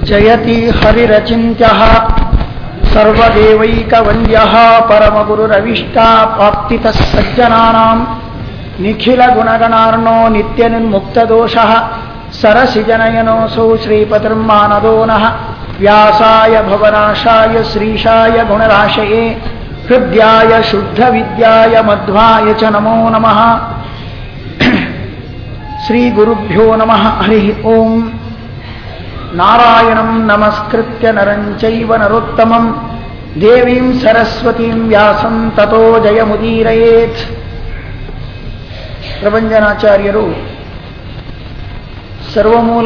ಜಯತಿ ಹರಿರಚಿಂತ್ಯಃ ಸರ್ವದೇವೈಕವन्द्ಯः परमगुरुरविष्टाप्तितः सज्जनानां निखिलगुणगणार्णो नित्यनिर्मुक्तदोषः सरसिजनयनोऽसौ श्रीपतिर्मानदो नः व्यासाय भवनाशाय श्रीशाय गुणराशये हृद्याय शुद्धविद्याय मध्वाय च नमो नमः श्रीगुरुभ्यो नमः हरिः ओम् नारायणं नमस्कृत्य नरं चैव नरोत्तमं देवीं सरस्वतीं व्यासं ततो जयमुदीरयेत् ಪ್ರಭಂಜನಾಚಾರ್ಯರು ಸರ್ವಮೂಲ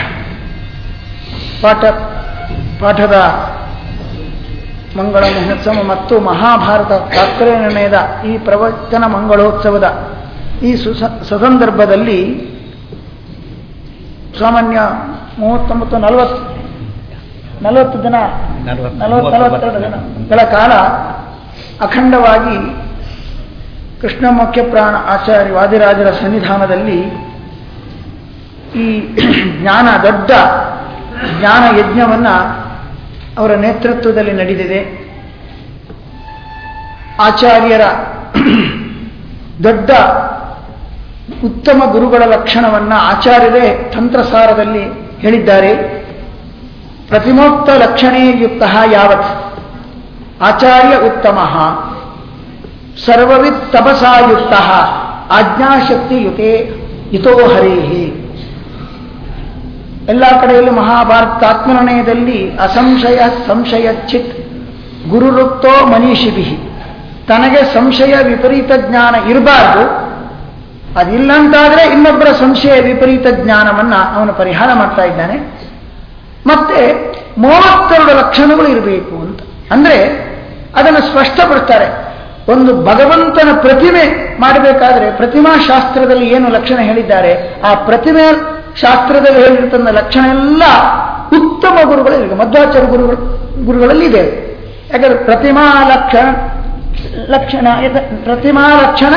ಪಾಠ ಪಾಠದ ಮಂಗಳ ಮಹೋತ್ಸವ ಮತ್ತು ಮಹಾಭಾರತ ತಾತ್ಪರ್ಯ ನಿರ್ಣಯದ ಈ ಪ್ರವಚನ ಮಂಗಳೋತ್ಸವದ ಈ ಸುಸ ಸುಸಂದರ್ಭದಲ್ಲಿ ಸಾಮಾನ್ಯ ಮೂವತ್ತೊಂಬತ್ತು ನಲವತ್ತು ನಲವತ್ತು ದಿನ ನಲವತ್ತು ನಲವತ್ತೆರಡು ದಿನಗಳ ಕಾಲ ಅಖಂಡವಾಗಿ ಕೃಷ್ಣ ಮುಖ್ಯ ಪ್ರಾಣ ಆಚಾರ್ಯ ವಾದಿರಾಜರ ಸನ್ನಿಧಾನದಲ್ಲಿ ಈ ಜ್ಞಾನ ದೊಡ್ಡ ಜ್ಞಾನ ಯಜ್ಞವನ್ನ ಅವರ ನೇತೃತ್ವದಲ್ಲಿ ನಡೆದಿದೆ ಆಚಾರ್ಯರ ದೊಡ್ಡ ಉತ್ತಮ ಗುರುಗಳ ಲಕ್ಷಣವನ್ನ ಆಚಾರ್ಯರೇ ತಂತ್ರಸಾರದಲ್ಲಿ ಹೇಳಿದ್ದಾರೆ ಪ್ರತಿಮೋಕ್ತ ಲಕ್ಷಣೇ ಯುಕ್ತ ಯಾವತ್ ಆಚಾರ್ಯ ಉತ್ತಮ ಸರ್ವವಿತ್ ತಪಸಾಯುಕ್ತ ಆಜ್ಞಾಶಕ್ತಿಯುತೆ ಇತೋ ಹರೇಹಿ ಎಲ್ಲ ಕಡೆಯಲ್ಲೂ ಮಹಾಭಾರತ ಆತ್ಮನಿರ್ಣಯದಲ್ಲಿ ಅಸಂಶಯ ಸಂಶಯ ಚಿತ್ ಗುರುರುಕ್ತೋ ಮನೀಷಿಭಿ ತನಗೆ ಸಂಶಯ ವಿಪರೀತ ಜ್ಞಾನ ಇರಬಾರ್ದು ಅದಿಲ್ಲಂತಾದ್ರೆ ಇನ್ನೊಬ್ಬರ ಸಂಶಯ ವಿಪರೀತ ಜ್ಞಾನವನ್ನ ಅವನು ಪರಿಹಾರ ಮಾಡ್ತಾ ಇದ್ದಾನೆ ಮತ್ತೆ ಮೂವತ್ತೆರಡು ಲಕ್ಷಣಗಳು ಇರಬೇಕು ಅಂತ ಅಂದ್ರೆ ಅದನ್ನು ಸ್ಪಷ್ಟಪಡ್ತಾರೆ ಒಂದು ಭಗವಂತನ ಪ್ರತಿಮೆ ಮಾಡಬೇಕಾದ್ರೆ ಪ್ರತಿಮಾ ಶಾಸ್ತ್ರದಲ್ಲಿ ಏನು ಲಕ್ಷಣ ಹೇಳಿದ್ದಾರೆ ಆ ಪ್ರತಿಮೆ ಶಾಸ್ತ್ರದಲ್ಲಿ ಹೇಳಿರ್ತನ್ನ ಲಕ್ಷಣ ಎಲ್ಲ ಉತ್ತಮ ಗುರುಗಳು ಇದೆ ಮಧ್ವಾಚಾರ್ಯ ಗುರುಗಳು ಗುರುಗಳಲ್ಲಿ ಇದೆ ಯಾಕಂದ್ರೆ ಪ್ರತಿಮಾ ಲಕ್ಷಣ ಲಕ್ಷಣ ಪ್ರತಿಮಾ ಲಕ್ಷಣ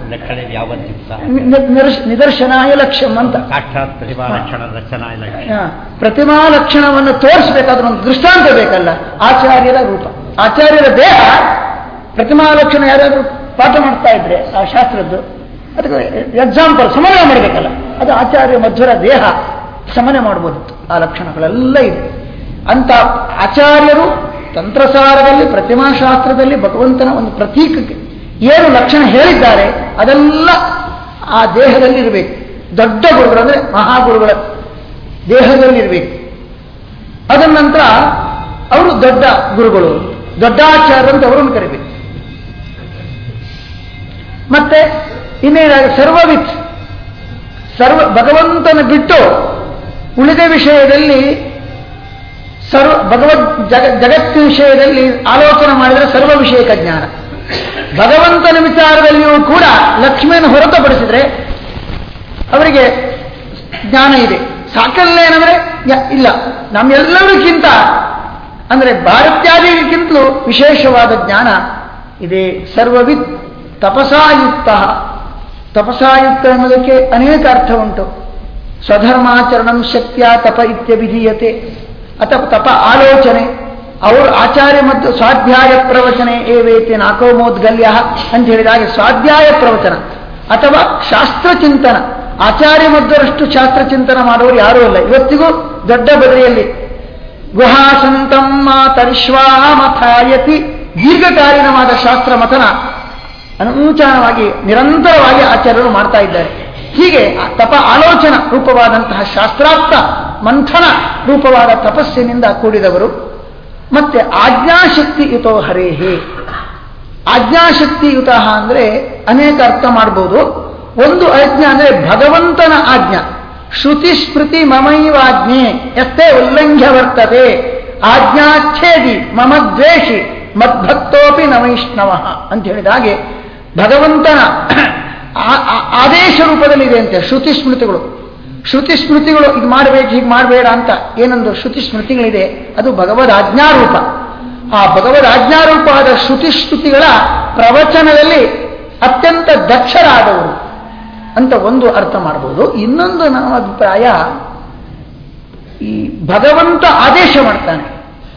ನಿದರ್ಶನಾಯ ಲಕ್ಷ್ಯಂ ಅಂತ ಸಾಕ್ಷಾತ್ ಪ್ರತಿಭಾ ಲಕ್ಷಣ ರಚನಾ ಲಕ್ಷಣ ಪ್ರತಿಮಾ ಲಕ್ಷಣವನ್ನು ತೋರಿಸಬೇಕಾದ್ರೆ ಒಂದು ದೃಷ್ಟಾಂತ ಬೇಕಲ್ಲ ಆಚಾರ್ಯರ ರೂಪ ಆಚಾರ್ಯರ ದೇಹ ಪ್ರತಿಮಾ ಲಕ್ಷಣ ಯಾರಾದರೂ ಪಾಠ ಮಾಡ್ತಾ ಇದ್ರೆ ಆ ಶಾಸ್ತ್ರದ್ದು ಅದಕ್ಕೆ ಎಕ್ಸಾಂಪಲ್ ಸಮನ್ವಯ ಮಾಡಬೇಕಲ್ಲ ಅದು ಆಚಾರ್ಯ ಮಧ್ವರ ದೇಹ ಸಮನ್ವಯ ಮಾಡ್ಬೋದಿತ್ತು ಆ ಲಕ್ಷಣಗಳೆಲ್ಲ ಇದೆ ಅಂತ ಆಚಾರ್ಯರು ತಂತ್ರಸಾರದಲ್ಲಿ ಪ್ರತಿಮಾಶಾಸ್ತ್ರದಲ್ಲಿ ಭಗವಂತನ ಒಂದು ಪ್ರತೀಕಕ್ಕೆ ಏನು ಲಕ್ಷಣ ಹೇಳಿದ್ದಾರೆ ಅದೆಲ್ಲ ಆ ದೇಹದಲ್ಲಿ ಇರಬೇಕು ದೊಡ್ಡ ಗುರುಗಳು ಅಂದ್ರೆ ಮಹಾಗುರುಗಳ ದೇಹದಲ್ಲಿರಬೇಕು ಅದರ ನಂತರ ಅವರು ದೊಡ್ಡ ಗುರುಗಳು ದೊಡ್ಡಾಚಾರ್ಯ ಅಂತ ಅವರನ್ನು ಕರಿಬೇಕು ಮತ್ತೆ ಇನ್ನೇನಾಗ ಸರ್ವವಿತ್ ಸರ್ವ ಭಗವಂತನ ಬಿಟ್ಟು ಉಳಿದ ವಿಷಯದಲ್ಲಿ ಸರ್ವ ಭಗವದ್ ಜಗ ಜಗತ್ತಿನ ವಿಷಯದಲ್ಲಿ ಆಲೋಚನೆ ಮಾಡಿದರೆ ಸರ್ವ ವಿಷಯಕ ಜ್ಞಾನ ಭಗವಂತನ ವಿಚಾರದಲ್ಲಿಯೂ ಕೂಡ ಲಕ್ಷ್ಮಿಯನ್ನು ಹೊರತುಪಡಿಸಿದ್ರೆ ಅವರಿಗೆ ಜ್ಞಾನ ಇದೆ ಸಾಕಲ್ಲೇನಂದ್ರೆ ಇಲ್ಲ ನಮ್ಮೆಲ್ಲರಿಗಿಂತ ಅಂದ್ರೆ ಭಾರತ್ಯಾದಿಗಿಂತಲೂ ವಿಶೇಷವಾದ ಜ್ಞಾನ ಇದೆ ಸರ್ವವಿತ್ ತಪಸಾಯುಕ್ತ ತಪಸಾಯುಕ್ತ ಎನ್ನುವುದಕ್ಕೆ ಅನೇಕ ಅರ್ಥ ಉಂಟು ಸ್ವಧರ್ಮಾಚರಣಂ ಶಕ್ತಿಯ ತಪ ಇತ್ಯಭಿಧೀಯತೆ ಅಥವಾ ತಪ ಆಲೋಚನೆ ಅವರು ಆಚಾರ್ಯ ಮತ್ತು ಸ್ವಾಧ್ಯಾಯ ಪ್ರವಚನೆ ಏವೇತಿ ನಾಕೋಮೋದ್ಗಲ್ಯ ಅಂತ ಹೇಳಿದಾಗ ಸ್ವಾಧ್ಯಾಯ ಪ್ರವಚನ ಅಥವಾ ಶಾಸ್ತ್ರ ಚಿಂತನ ಆಚಾರ್ಯ ಮಧ್ವರಷ್ಟು ಶಾಸ್ತ್ರ ಚಿಂತನ ಮಾಡುವವರು ಯಾರೂ ಇಲ್ಲ ಇವತ್ತಿಗೂ ದೊಡ್ಡ ಬದಲಿಯಲ್ಲಿ ಗುಹಾಸಂತಂ ಮಾತರಿಶ್ವಾಮಥಾಯತಿ ದೀರ್ಘಕಾಲೀನವಾದ ಶಾಸ್ತ್ರ ಮಥನ ಅನೂಚಾನವಾಗಿ ನಿರಂತರವಾಗಿ ಆಚಾರ್ಯರು ಮಾಡ್ತಾ ಇದ್ದಾರೆ ಹೀಗೆ ತಪ ಆಲೋಚನಾ ರೂಪವಾದಂತಹ ಶಾಸ್ತ್ರಾರ್ಥ ಮಂಥನ ರೂಪವಾದ ತಪಸ್ಸಿನಿಂದ ಕೂಡಿದವರು ಮತ್ತೆ ಆಜ್ಞಾಶಕ್ತಿಯುತೋ ಹರೇಹೇ ಆಜ್ಞಾಶಕ್ತಿಯುತ ಅಂದ್ರೆ ಅನೇಕ ಅರ್ಥ ಮಾಡ್ಬೋದು ಒಂದು ಆಜ್ಞಾ ಅಂದ್ರೆ ಭಗವಂತನ ಆಜ್ಞಾ ಶ್ರುತಿ ಸ್ಮೃತಿ ಮಮೈವಾಜ್ಞೆ ಎಷ್ಟೇ ಉಲ್ಲಂಘ್ಯ ವರ್ತತೆ ಆಜ್ಞಾಚ್ಛೇದಿ ಮಮ ದ್ವೇಷಿ ಮದ್ಭಕ್ತೋಪಿ ನ ವೈಷ್ಣವ ಅಂತ ಹೇಳಿದ ಹಾಗೆ ಭಗವಂತನ ಆದೇಶ ರೂಪದಲ್ಲಿ ಇದೆ ಅಂತೆ ಶ್ರುತಿ ಸ್ಮೃತಿಗಳು ಶ್ರುತಿ ಸ್ಮೃತಿಗಳು ಇದು ಮಾಡಬೇಕು ಹೀಗೆ ಮಾಡಬೇಡ ಅಂತ ಏನೊಂದು ಶ್ರುತಿ ಸ್ಮೃತಿಗಳಿದೆ ಅದು ಭಗವದ್ ಆಜ್ಞಾರೂಪ ಆ ಭಗವದ್ ಆಜ್ಞಾರೂಪವಾದ ಶ್ರುತಿ ಸ್ಮೃತಿಗಳ ಪ್ರವಚನದಲ್ಲಿ ಅತ್ಯಂತ ದಕ್ಷರಾದವರು ಅಂತ ಒಂದು ಅರ್ಥ ಮಾಡಬಹುದು ಇನ್ನೊಂದು ನಮ್ಮ ಅಭಿಪ್ರಾಯ ಈ ಭಗವಂತ ಆದೇಶ ಮಾಡ್ತಾನೆ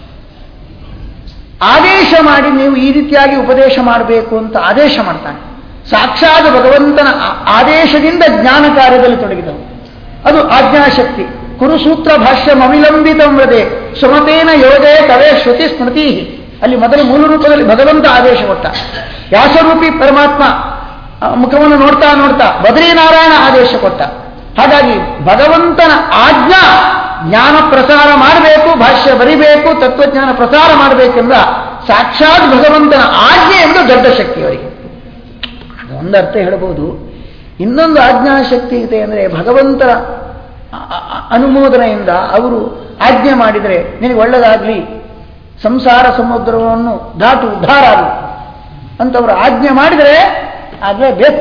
ಆದೇಶ ಮಾಡಿ ನೀವು ಈ ರೀತಿಯಾಗಿ ಉಪದೇಶ ಮಾಡಬೇಕು ಅಂತ ಆದೇಶ ಮಾಡ್ತಾನೆ ಸಾಕ್ಷಾತ್ ಭಗವಂತನ ಆ- ಆದೇಶದಿಂದ ಜ್ಞಾನ ಕಾರ್ಯದಲ್ಲಿ ತೊಡಗಿದವು ಅದು ಆಜ್ಞಾಶಕ್ತಿ ಕುರುಸೂತ್ರ ಭಾಷ್ಯ ಅವಿಲಂಬಿತ ಮೃದೆ ಸುಮತೇನ ಯೋಗೇ ತವೇ ಶ್ರುತಿ ಸ್ಮೃತಿ ಅಲ್ಲಿ ಮೊದಲು ಮೂಲ ರೂಪದಲ್ಲಿ ಭಗವಂತ ಆದೇಶ ಕೊಟ್ಟ ವ್ಯಾಸರೂಪಿ ಪರಮಾತ್ಮ ಆ, ಮುಖವನ್ನು ನೋಡ್ತಾ ನೋಡ್ತಾ ಬದ್ರೀನಾರಾಯಣ ಆದೇಶ ಕೊಟ್ಟ ಹಾಗಾಗಿ ಭಗವಂತನ ಆಜ್ಞಾ ಜ್ಞಾನ ಪ್ರಸಾರ ಮಾಡಬೇಕು ಭಾಷ್ಯ ಬರಿಬೇಕು ತತ್ವಜ್ಞಾನ ಪ್ರಸಾರ ಮಾಡಬೇಕೆಂಬ ಸಾಕ್ಷಾತ್ ಭಗವಂತನ ಆಜ್ಞೆ ಎಂದು ದೊಡ್ಡ ಶಕ್ತಿ ಅವರಿಗೆ ಒಂದು ಅರ್ಥ ಹೇಳಬಹುದು ಇನ್ನೊಂದು ಆಜ್ಞಾಶಕ್ತಿ ಇದೆ ಅಂದರೆ ಭಗವಂತನ ಅ- ಅ- ಅನುಮೋದನೆಯಿಂದ ಅವರು ಆಜ್ಞೆ ಮಾಡಿದರೆ ನಿನಗೆ ಒಳ್ಳೆಯದಾಗಲಿ ಸಂಸಾರ ಸಮುದ್ರವನ್ನು ದಾಟು ಉದ್ಧಾರ ಆಗು ಅಂತವರು ಆಜ್ಞೆ ಮಾಡಿದರೆ ಆಗಲೇಬೇಕು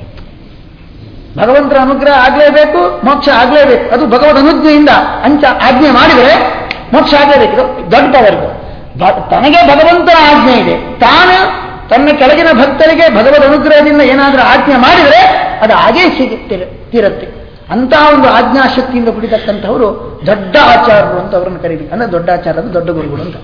ಭಗವಂತನ ಅನುಗ್ರಹ ಆಗಲೇಬೇಕು ಮೋಕ್ಷ ಆಗಲೇಬೇಕು ಅದು ಭಗವದ್ ಅನುಜ್ಞೆಯಿಂದ ಅಂಚ ಆಜ್ಞೆ ಮಾಡಿದರೆ ಮೋಕ್ಷ ಆಗಲೇಬೇಕು ಇದು ದೊಡ್ಡ ಪವರ್ ಇದು. ಭ- ತನಗೆ ಭಗವಂತನ ಆಜ್ಞೆ ಇದೆ ತಾನು ತನ್ನ ಕೆಳಗಿನ ಭಕ್ತರಿಗೆ ಭಗವದ್ ಅನುಗ್ರಹದಿಂದ ಏನಾದರೂ ಆಜ್ಞೆ ಮಾಡಿದರೆ ಅದು ಹಾಗೇ ಸಿಗುತ್ತಿರ ತೀರತ್ತೆ ಅಂತ ಒಂದು ಆಜ್ಞಾಶಕ್ತಿಯಿಂದ ಕುಡಿತಕ್ಕಂಥವರು ದೊಡ್ಡ ಆಚಾರ್ಯರು ಅಂತ ಅವರನ್ನು ಕರೀಬೇಕು ಅಂದ್ರೆ ದೊಡ್ಡ ಆಚಾರ್ಯರು ದೊಡ್ಡ ಗುರುಗಳು ಅಂತ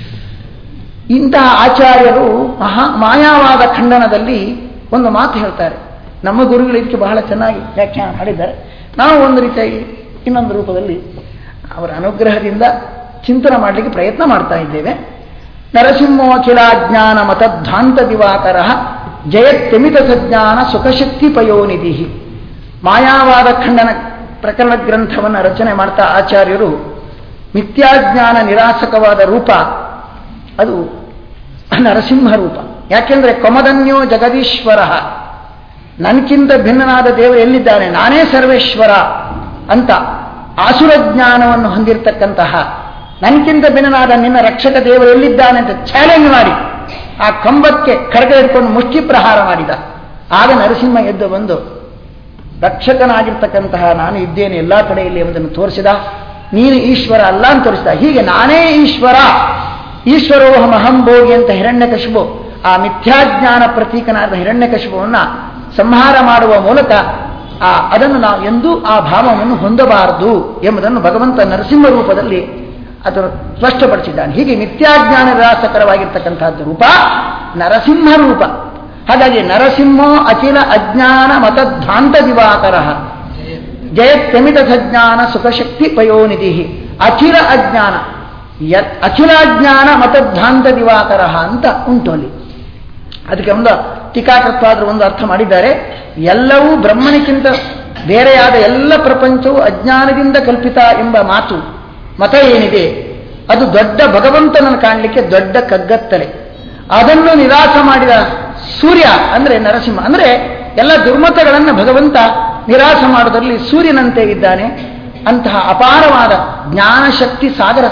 ಇಂತಹ ಆಚಾರ್ಯರು ಮಹಾ ಮಾಯಾವಾದ ಖಂಡನದಲ್ಲಿ ಒಂದು ಮಾತು ಹೇಳ್ತಾರೆ ನಮ್ಮ ಗುರುಗಳು ಇದಕ್ಕೆ ಬಹಳ ಚೆನ್ನಾಗಿ ವ್ಯಾಖ್ಯಾನ ಮಾಡಿದ್ದಾರೆ ನಾವು ಒಂದು ರೀತಿಯಾಗಿ ಇನ್ನೊಂದು ರೂಪದಲ್ಲಿ ಅವರ ಅನುಗ್ರಹದಿಂದ ಚಿಂತನೆ ಮಾಡಲಿಕ್ಕೆ ಪ್ರಯತ್ನ ಮಾಡ್ತಾ ಇದ್ದೇವೆ ನರಸಿಂಹೋಖಿಲಾಜ್ಞಾನ ಮತಧ್ವಾಂತ ದಿವಾಕರ ಜಯತ್ಯಮಿತ ಸಜ್ಞಾನ ಸುಖಶಕ್ತಿ ಪಯೋನಿಧಿ ಮಾಯಾವಾದ ಖಂಡನ ಪ್ರಕರಣ ಗ್ರಂಥವನ್ನು ರಚನೆ ಮಾಡ್ತಾ ಆಚಾರ್ಯರು ಮಿಥ್ಯಾಜ್ಞಾನ ನಿರಾಸಕವಾದ ರೂಪ ಅದು ನರಸಿಂಹ ರೂಪ ಯಾಕೆಂದ್ರೆ ಕೊಮದನ್ಯೋ ಜಗದೀಶ್ವರ ನನ್ಕಿಂತ ಭಿನ್ನನಾದ ದೇವರು ಎಲ್ಲಿದ್ದಾನೆ ನಾನೇ ಸರ್ವೇಶ್ವರ ಅಂತ ಆಸುರ ಜ್ಞಾನವನ್ನು ಹೊಂದಿರತಕ್ಕಂತಹ ನನ್ಕಿಂತ ಭಿನ್ನನಾದ ನಿನ್ನ ರಕ್ಷಕ ದೇವರು ಎಲ್ಲಿದ್ದಾನೆ ಅಂತ ಚಾಲೆಂಜ್ ಮಾಡಿ ಆ ಕಂಬಕ್ಕೆ ಖಡ್ಗ ಹಿಡ್ಕೊಂಡು ಮುಷ್ಟಿ ಪ್ರಹಾರ ಮಾಡಿದ ಆಗ ನರಸಿಂಹ ಎದ್ದು ಬಂದು ರಕ್ಷಕನಾಗಿರ್ತಕ್ಕಂತಹ ನಾನು ಇದ್ದೇನೆ ಎಲ್ಲಾ ಕಡೆಯಲ್ಲಿ ಎಂಬುದನ್ನು ತೋರಿಸಿದ ನೀನು ಈಶ್ವರ ಅಲ್ಲ ಅಂತ ತೋರಿಸಿದ ಹೀಗೆ ನಾನೇ ಈಶ್ವರ ಈಶ್ವರೋಹಂ ಅಹಂಭೋಗಿ ಅಂತ ಹಿರಣ್ಯಕಶಿಪು ಆ ಮಿಥ್ಯಾಜ್ಞಾನ ಪ್ರತೀಕನಾದ ಹಿರಣ್ಯಕಶಿಪುವನ್ನ ಸಂಹಾರ ಮಾಡುವ ಮೂಲಕ ಆ ಅದನ್ನು ನಾವು ಎಂದೂ ಆ ಭಾವವನ್ನು ಹೊಂದಬಾರದು ಎಂಬುದನ್ನು ಭಗವಂತ ನರಸಿಂಹ ರೂಪದಲ್ಲಿ ಅದನ್ನು ಸ್ಪಷ್ಟಪಡಿಸಿದ್ದಾನೆ ಹೀಗೆ ಮಿಥ್ಯಾಜ್ಞಾನ ನಿರಾಸಕರವಾಗಿರ್ತಕ್ಕಂಥದ್ದು ರೂಪ ನರಸಿಂಹ ರೂಪ ಹಾಗಾಗಿ ನರಸಿಂಹೋ ಅಖಿಲ ಅಜ್ಞಾನ ಮತಧ್ವಾಂತ ದಿವಾಕರ ಜಯತ್ಯಮಿತ ಸಜ್ಞಾನ ಸುಖಶಕ್ತಿ ಪಯೋನಿಧಿ ಅಖಿಲ ಅಜ್ಞಾನ ಯತ್ ಅಖಿಲಾಜ್ಞಾನ ಮತಧ್ವಾಂತ ದಿವಾಕರ ಅಂತ ಉಂಟು ಅಲ್ಲಿ ಅದಕ್ಕೆ ಒಂದು ಟೀಕಾಕೃತ್ವಾದರೂ ಒಂದು ಅರ್ಥ ಮಾಡಿದ್ದಾರೆ ಎಲ್ಲವೂ ಬ್ರಹ್ಮನಿಗಿಂತ ಬೇರೆಯಾದ ಎಲ್ಲ ಪ್ರಪಂಚವು ಅಜ್ಞಾನದಿಂದ ಕಲ್ಪಿತ ಎಂಬ ಮಾತು ಮತ ಏನಿದೆ ಅದು ದೊಡ್ಡ ಭಗವಂತನನ್ನು ಕಾಣಲಿಕ್ಕೆ ದೊಡ್ಡ ಕಗ್ಗತ್ತಲೆ ಅದನ್ನು ನಿರಾಸ ಮಾಡಿದ ಸೂರ್ಯ ಅಂದ್ರೆ ನರಸಿಂಹ ಅಂದ್ರೆ ಎಲ್ಲ ದುರ್ಮತಗಳನ್ನು ಭಗವಂತ ನಿರಾಸ ಮಾಡೋದರಲ್ಲಿ ಸೂರ್ಯನಂತೆ ಇದ್ದಾನೆ ಅಂತಹ ಅಪಾರವಾದ ಜ್ಞಾನಶಕ್ತಿ ಸಾಗರ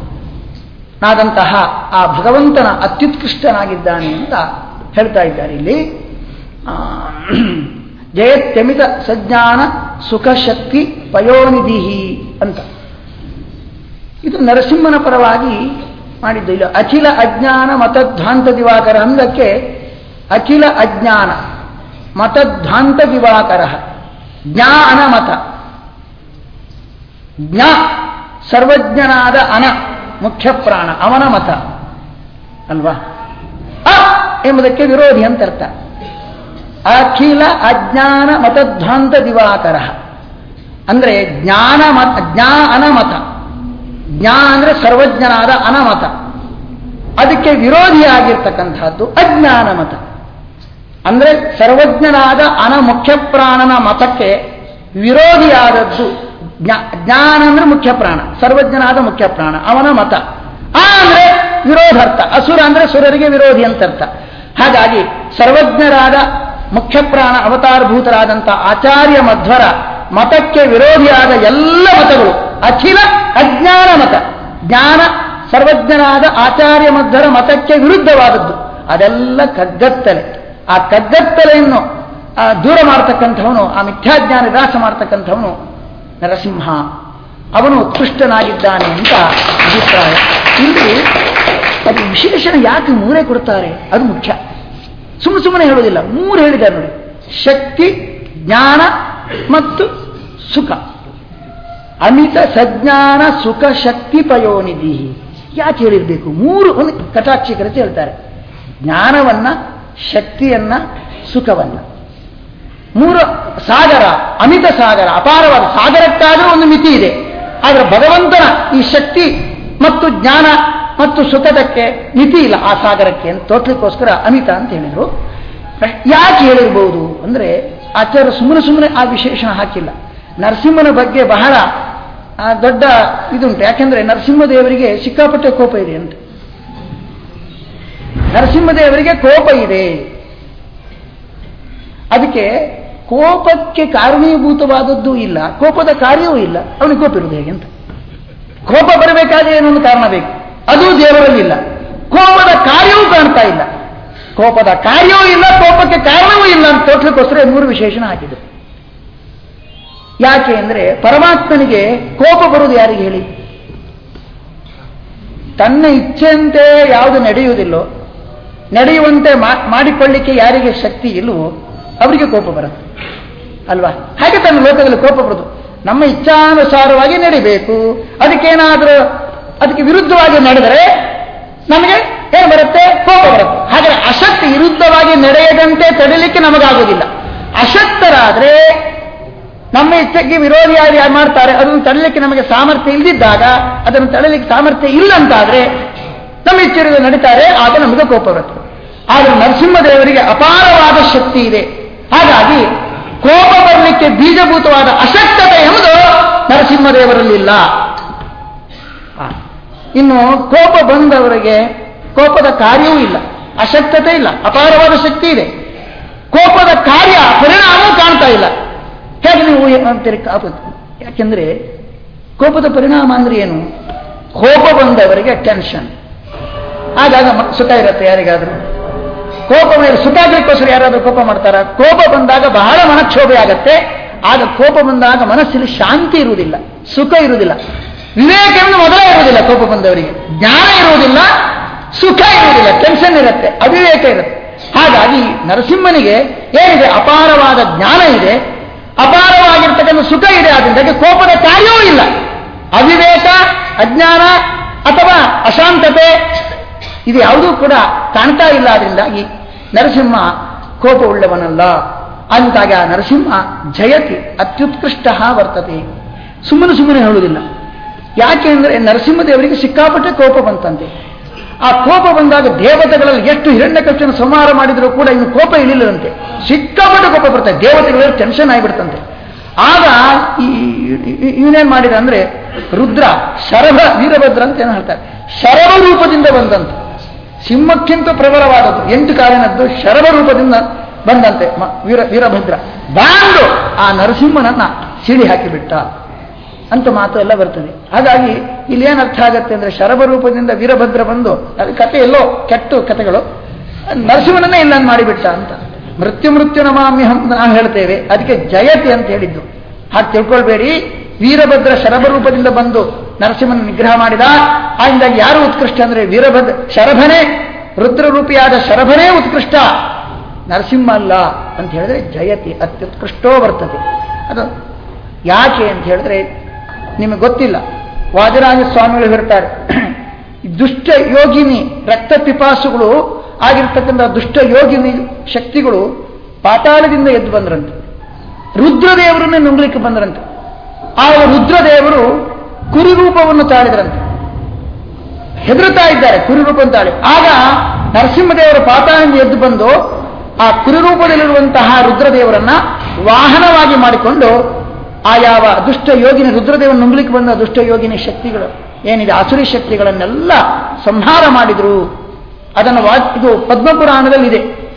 ನಾದಂತಹ ಆ ಭಗವಂತನ ಅತ್ಯುತ್ಕೃಷ್ಟನಾಗಿದ್ದಾನೆ ಅಂತ ಹೇಳ್ತಾ ಇದ್ದಾರೆ ಇಲ್ಲಿ ಆ, ಜಯತ್ಯಮಿತ ಸಜ್ಞಾನ ಸುಖಶಕ್ತಿ ಪಯೋನಿಧಿ ಅಂತ ಇದು ನರಸಿಂಹನ ಪರವಾಗಿ ಮಾಡಿದ್ದು ಇಲ್ಲ ಅಖಿಲ ಅಜ್ಞಾನ ಮತಧ್ವಾಂತ ದಿವಾಕರ ಅಂದಕ್ಕೆ ಅಖಿಲ ಅಜ್ಞಾನ ಮತಧ್ವಾಂತ ದಿವಾಕರ ಜ್ಞಾ ಅನಮತ ಜ್ಞಾ ಸರ್ವಜ್ಞನಾದ ಅನ ಮುಖ್ಯ ಪ್ರಾಣ ಅವನ ಮತ ಅಲ್ವಾ ಅ ಎಂಬುದಕ್ಕೆ ವಿರೋಧಿ ಅಂತ ಅರ್ಥ ಅಖಿಲ ಅಜ್ಞಾನ ಮತಧ್ವಾಂತ ದಿವಾಕರ ಅಂದ್ರೆ ಜ್ಞಾನ ಮತ ಜ್ಞಾ ಅನಮತ ಜ್ಞಾ ಅಂದ್ರೆ ಸರ್ವಜ್ಞನಾದ ಅನಮತ ಅದಕ್ಕೆ ವಿರೋಧಿಯಾಗಿರ್ತಕ್ಕಂಥದ್ದು ಅಜ್ಞಾನ ಮತ ಅಂದ್ರೆ ಸರ್ವಜ್ಞನಾದ ಅನ ಮುಖ್ಯ ಪ್ರಾಣನ ಮತಕ್ಕೆ ವಿರೋಧಿಯಾದದ್ದು ಜ್ಞಾ- ಜ್ಞಾನ ಅಂದ್ರೆ ಮುಖ್ಯ ಪ್ರಾಣ ಸರ್ವಜ್ಞನಾದ ಮುಖ್ಯ ಪ್ರಾಣ ಅವನ ಮತ ಆ ಅಂದ್ರೆ ವಿರೋಧಾರ್ಥ ಅಸುರ ಅಂದ್ರೆ ಸುರರಿಗೆ ವಿರೋಧಿ ಅಂತ ಅರ್ಥ ಹಾಗಾಗಿ ಸರ್ವಜ್ಞರಾದ ಮುಖ್ಯ ಪ್ರಾಣ ಅವತಾರಭೂತರಾದಂಥ ಆಚಾರ್ಯ ಮಧ್ವರ ಮತಕ್ಕೆ ವಿರೋಧಿಯಾದ ಎಲ್ಲ ಮತಗಳು ಅಖಿಲ ಅಜ್ಞಾನ ಮತ ಜ್ಞಾನ ಸರ್ವಜ್ಞನಾದ ಆಚಾರ್ಯ ಮಧ್ವರ ಮತಕ್ಕೆ ವಿರುದ್ಧವಾದದ್ದು ಅದೆಲ್ಲ ಕಗ್ಗತ್ತಲೆ ಆ ಕಗ್ಗತ್ತಲೆಯನ್ನು ಆ, ದೂರ ಮಾಡತಕ್ಕಂಥವನು ಆ ಮಿಥ್ಯಾಜ್ಞಾನ ನಿರಾಸ ಮಾಡತಕ್ಕಂಥವನು ನರಸಿಂಹ ಅವನು ಉತ್ಕೃಷ್ಟನಾಗಿದ್ದಾನೆ ಅಂತ ಅಭಿಪ್ರಾಯ ಇಲ್ಲಿ ಅದು ವಿಶೇಷಣ ಯಾಕೆ ಮೂರೇ ಕೊಡ್ತಾರೆ ಅದು ಮುಖ್ಯ ಸುಮ್ಮ ಸುಮ್ಮನೆ ಹೇಳೋದಿಲ್ಲ ಮೂರು ಹೇಳಿದ್ದಾರೆ ನೋಡಿ ಶಕ್ತಿ ಜ್ಞಾನ ಮತ್ತು ಸುಖ ಅಮಿತ ಸಜ್ಞಾನ ಸುಖ ಶಕ್ತಿ ಪಯೋನಿಧಿ ಯಾಕೆ ಹೇಳಿರ್ಬೇಕು ಮೂರು ಒಂದು ಕಟಾಕ್ಷಿಕರತೆ ಹೇಳ್ತಾರೆ ಜ್ಞಾನವನ್ನ ಶಕ್ತಿಯನ್ನ ಸುಖವನ್ನ ಮೂರು ಸಾಗರ ಅಮಿತ ಸಾಗರ ಅಪಾರವಾದ ಸಾಗರಕ್ಕಾದರೂ ಒಂದು ಮಿತಿ ಇದೆ ಆದರೆ ಭಗವಂತನ ಈ ಶಕ್ತಿ ಮತ್ತು ಜ್ಞಾನ ಮತ್ತು ಸುಖದಕ್ಕೆ ಮಿತಿ ಇಲ್ಲ ಆ ಸಾಗರಕ್ಕೆ ಅಂತ ತೋಟ್ಲಿಕ್ಕೋಸ್ಕರ ಅಮಿತ ಅಂತ ಹೇಳಿದರು ಯಾಕೆ ಹೇಳಿರ್ಬೋದು ಅಂದರೆ ಆಚಾರ್ಯ ಸುಮ್ಮನೆ ಸುಮ್ಮನೆ ಆ ವಿಶೇಷಣ ಹಾಕಿಲ್ಲ ನರಸಿಂಹನ ಬಗ್ಗೆ ಬಹಳ ಆ, ದೊಡ್ಡ ಇದುಂಟು ಯಾಕೆಂದ್ರೆ ನರಸಿಂಹದೇವರಿಗೆ ಸಿಕ್ಕಾಪಟ್ಟೆ ಕೋಪ ಇದೆ ಅಂತ ನರಸಿಂಹದೇವರಿಗೆ ಕೋಪ ಇದೆ ಅದಕ್ಕೆ ಕೋಪಕ್ಕೆ ಕಾರಣೀಭೂತವಾದದ್ದು ಇಲ್ಲ ಕೋಪದ ಕಾರ್ಯವೂ ಇಲ್ಲ ಅವನಿಗೆ ಕೋಪ ಇರುವುದು ಹೇಗೆ ಅಂತ ಕೋಪ ಬರಬೇಕಾದ್ರೆ ಏನೊಂದು ಕಾರಣ ಬೇಕು ಅದು ದೇವರಲ್ಲಿಲ್ಲ ಕೋಪದ ಕಾರ್ಯವೂ ಕಾಣ್ತಾ ಇಲ್ಲ ಕೋಪದ ಕಾರ್ಯವೂ ಇಲ್ಲ ಕೋಪಕ್ಕೆ ಕಾರಣವೂ ಇಲ್ಲ ಅಂತ ತೋಟ್ಲಿಕ್ಕೋಸ್ಕರ ಮೂರು ವಿಶೇಷಣ ಹಾಕಿದ್ರು ಯಾಕೆ ಅಂದ್ರೆ ಪರಮಾತ್ಮನಿಗೆ ಕೋಪ ಬರುವುದು ಯಾರಿಗೆ ಹೇಳಿ ತನ್ನ ಇಚ್ಛೆಯಂತೆ ಯಾವುದು ನಡೆಯುವುದಿಲ್ಲೋ ನಡೆಯುವಂತೆ ಮಾ- ಮಾಡಿಕೊಳ್ಳಿಕ್ಕೆ ಯಾರಿಗೆ ಶಕ್ತಿ ಇಲ್ಲವೋ ಅವರಿಗೆ ಕೋಪ ಬರುತ್ತೆ ಅಲ್ವಾ ಹಾಗೆ ತನ್ನ ಲೋಕದಲ್ಲಿ ಕೋಪ ಬರುವುದು ನಮ್ಮ ಇಚ್ಛಾನುಸಾರವಾಗಿ ನಡಿಬೇಕು ಅದಕ್ಕೇನಾದರೂ ಅದಕ್ಕೆ ವಿರುದ್ಧವಾಗಿ ನಡೆದರೆ ನಮಗೆ ಏನು ಬರುತ್ತೆ ಕೋಪ ಬರುತ್ತೆ ಹಾಗೆ ಅಶಕ್ತಿ ವಿರುದ್ಧವಾಗಿ ನಡೆಯದಂತೆ ತಡಿಲಿಕ್ಕೆ ನಮಗಾಗೋದಿಲ್ಲ ಅಶಕ್ತರಾದ್ರೆ ನಮ್ಮ ಇಚ್ಛೆಗೆ ವಿರೋಧಿಯಾಗಿ ಯಾರು ಮಾಡ್ತಾರೆ ಅದನ್ನು ತಡಲಿಕ್ಕೆ ನಮಗೆ ಸಾಮರ್ಥ್ಯ ಇಲ್ಲದಿದ್ದಾಗ ಅದನ್ನು ತಡಲಿಕ್ಕೆ ಸಾಮರ್ಥ್ಯ ಇಲ್ಲ ಅಂತಾದ್ರೆ ನಮ್ಮ ಇಚ್ಛೆಗೆ ನಡೀತಾರೆ ಆಗ ನಮಗೆ ಕೋಪ ಬರುತ್ತೆ ಆದರೆ ನರಸಿಂಹದೇವರಿಗೆ ಅಪಾರವಾದ ಶಕ್ತಿ ಇದೆ ಹಾಗಾಗಿ ಕೋಪ ಬರಲಿಕ್ಕೆ ಬೀಜಭೂತವಾದ ಅಶಕ್ತತೆ ಎಂಬುದು ನರಸಿಂಹದೇವರಲ್ಲಿಲ್ಲ ಆ, ಇನ್ನು ಕೋಪ ಬಂದವರಿಗೆ ಕೋಪದ ಕಾರ್ಯವೂ ಇಲ್ಲ ಅಶಕ್ತತೆ ಇಲ್ಲ ಅಪಾರವಾದ ಶಕ್ತಿ ಇದೆ ಕೋಪದ ಕಾರ್ಯ ಪರಿಣಾಮವೂ ಕಾಣ್ತಾ ಇಲ್ಲ ಹೇಗೆ ನೀವು ಏನು ಅಂತೀರಿ ಕಾಪದ ಯಾಕೆಂದ್ರೆ ಕೋಪದ ಪರಿಣಾಮ ಅಂದ್ರೆ ಏನು ಕೋಪ ಬಂದವರಿಗೆ ಟೆನ್ಷನ್ ಆಗಾಗ ಮ- ಸುಖ ಇರುತ್ತೆ ಯಾರಿಗಾದ್ರೂ ಕೋಪ ಮೇಲೆ ಸುಖ ಆಗ್ಲಿಕ್ಕೋಸ್ಕರ ಯಾರಾದ್ರೂ ಕೋಪ ಮಾಡ್ತಾರ ಕೋಪ ಬಂದಾಗ ಬಹಳ ಮನಕ್ಷೋಭೆ ಆಗತ್ತೆ ಆಗ ಕೋಪ ಬಂದಾಗ ಮನಸ್ಸಲ್ಲಿ ಶಾಂತಿ ಇರುವುದಿಲ್ಲ ಸುಖ ಇರುವುದಿಲ್ಲ ವಿವೇಕ ಎಂದು ಮೊದಲೇ ಇರುವುದಿಲ್ಲ ಕೋಪ ಬಂದವರಿಗೆ ಜ್ಞಾನ ಇರುವುದಿಲ್ಲ ಸುಖ ಇರುವುದಿಲ್ಲ ಟೆನ್ಷನ್ ಇರುತ್ತೆ ಅವಿವೇಕ ಇರುತ್ತೆ ಹಾಗಾಗಿ ನರಸಿಂಹನಿಗೆ ಏನಿದೆ ಅಪಾರವಾದ ಜ್ಞಾನ ಇದೆ ಅಪಾರವಾಗಿರ್ತಕ್ಕಂಥ ಸುಖ ಇದೆ ಆದ್ರಿಂದಾಗಿ ಕೋಪದ ಕಾರ್ಯವೂ ಇಲ್ಲ ಅವಿವೇಕ ಅಜ್ಞಾನ ಅಥವಾ ಅಶಾಂತತೆ ಇದು ಯಾವುದೂ ಕೂಡ ಕಾಣ್ತಾ ಇಲ್ಲ ಆದ್ರಿಂದಾಗಿ ನರಸಿಂಹ ಕೋಪವುಳ್ಳವನಲ್ಲ ಅಂತಾಗ ಆ ನರಸಿಂಹ ಜಯತಿ ಅತ್ಯುತ್ಕೃಷ್ಟ ವರ್ತತೆ ಸುಮ್ಮನೆ ಸುಮ್ಮನೆ ಹೇಳುವುದಿಲ್ಲ ಯಾಕೆ ಅಂದರೆ ನರಸಿಂಹದೇವರಿಗೆ ಸಿಕ್ಕಾಪಟ್ಟೆ ಕೋಪ ಬಂತಂತೆ ಆ ಕೋಪ ಬಂದಾಗ ದೇವತೆಗಳಲ್ಲಿ ಎಷ್ಟು ಹಿರಣ್ಯಕಕ್ಷನ ಸಂಹಾರ ಮಾಡಿದರೂ ಕೂಡ ಇನ್ನು ಕೋಪ ಇಳಿಲ್ಲದಂತೆ ಸಿಕ್ಕಾಪಟ್ಟೆ ಕೋಪ ಬರ್ತದೆ ದೇವತೆಗಳಲ್ಲಿ ಟೆನ್ಷನ್ ಆಗಿಬಿಡ್ತಂತೆ ಆಗ ಈ ಈ- ಇವನೇನ್ ಮಾಡಿದ ಅಂದ್ರೆ ರುದ್ರ ಶರಭ ವೀರಭದ್ರ ಅಂತ ಏನು ಹೇಳ್ತಾರೆ ಶರಭ ರೂಪದಿಂದ ಬಂದಂತೆ ಸಿಂಹಕ್ಕಿಂತ ಪ್ರಬಲವಾದದ್ದು ಎಂಟು ಕಾಲಿನದ್ದು ಶರಭ ರೂಪದಿಂದ ಬಂದಂತೆ ಮ- ವೀರ ವೀರಭದ್ರ ಬಾಂಡು ಆ ನರಸಿಂಹನನ್ನ ಸಿಡಿ ಹಾಕಿಬಿಟ್ಟ ಅಂತ ಮಾತು ಎಲ್ಲ ಬರ್ತದೆ ಹಾಗಾಗಿ ಇಲ್ಲಿ ಏನು ಅರ್ಥ ಆಗತ್ತೆ ಅಂದ್ರೆ ಶರಭ ರೂಪದಿಂದ ವೀರಭದ್ರ ಬಂದು ಅದು ಕತೆ ಎಲ್ಲೋ ಕೆಟ್ಟು ಕತೆಗಳು ನರಸಿಂಹನನ್ನೇ ಇಲ್ಲ ಮಾಡಿಬಿಟ್ಟ ಅಂತ ಮೃತ್ಯು ಮೃತ್ಯು ನಮಾಮ್ಯಹಂ ಅಂತ ನಾವು ಹೇಳ್ತೇವೆ ಅದಕ್ಕೆ ಜಯತಿ ಅಂತ ಹೇಳಿದ್ದು ಹಾಗೆ ತಿಳ್ಕೊಳ್ಬೇಡಿ ವೀರಭದ್ರ ಶರಭ ರೂಪದಿಂದ ಬಂದು ನರಸಿಂಹನ ನಿಗ್ರಹ ಮಾಡಿದ ಆಗಿಂದ ಯಾರು ಉತ್ಕೃಷ್ಟ ಅಂದ್ರೆ ವೀರಭದ್ರ ಶರಭನೇ ರುದ್ರರೂಪಿಯಾದ ಶರಭನೇ ಉತ್ಕೃಷ್ಟ ನರಸಿಂಹ ಅಲ್ಲ ಅಂತ ಹೇಳಿದ್ರೆ ಜಯತಿ ಅತ್ಯುತ್ಕೃಷ್ಟೋ ಬರ್ತದೆ ಅದು ಯಾಕೆ ಅಂತ ಹೇಳಿದ್ರೆ ನಿಮಗೆ ಗೊತ್ತಿಲ್ಲ ವಾದಿರಾಜ ಸ್ವಾಮಿಗಳು ಹೇಳ್ತಾರೆ ದುಷ್ಟ ಯೋಗಿನಿ ರಕ್ತ ಪಿಪಾಸುಗಳು ಆಗಿರ್ತಕ್ಕಂಥ ದುಷ್ಟ ಯೋಗಿನಿ ಶಕ್ತಿಗಳು ಪಾತಾಳದಿಂದ ಎದ್ದು ಬಂದ್ರಂತೆ ರುದ್ರದೇವರನ್ನೇ ನುಂಗ್ಲಿಕ್ಕೆ ಬಂದ್ರಂತೆ ಆ ರುದ್ರದೇವರು ಕುರಿರೂಪವನ್ನು ತಾಳಿದ್ರಂತೆ ಹೆದರುತ್ತಾ ಇದ್ದಾರೆ ಕುರಿರೂಪ ತಾಳಿ ಆಗ ನರಸಿಂಹದೇವರು ಪಾತಾಳದಿಂದ ಎದ್ದು ಬಂದು ಆ ಕುರಿರೂಪದಲ್ಲಿರುವಂತಹ ರುದ್ರದೇವರನ್ನ ವಾಹನವಾಗಿ ಮಾಡಿಕೊಂಡು ಆ ಯಾವ ದುಷ್ಟ ಯೋಗಿನಿ ರುದ್ರದೇವನ ನುಂಗ್ಲಿಕ್ಕೆ ಬಂದ ದುಷ್ಟ ಯೋಗಿನಿ ಶಕ್ತಿಗಳು ಏನಿದೆ ಅಸುರಿ ಶಕ್ತಿಗಳನ್ನೆಲ್ಲ ಸಂಹಾರ ಮಾಡಿದ್ರು ಅದನ್ನು ವಾ ಇದು ಪದ್ಮಪುರಾಣದಲ್ಲಿದೆ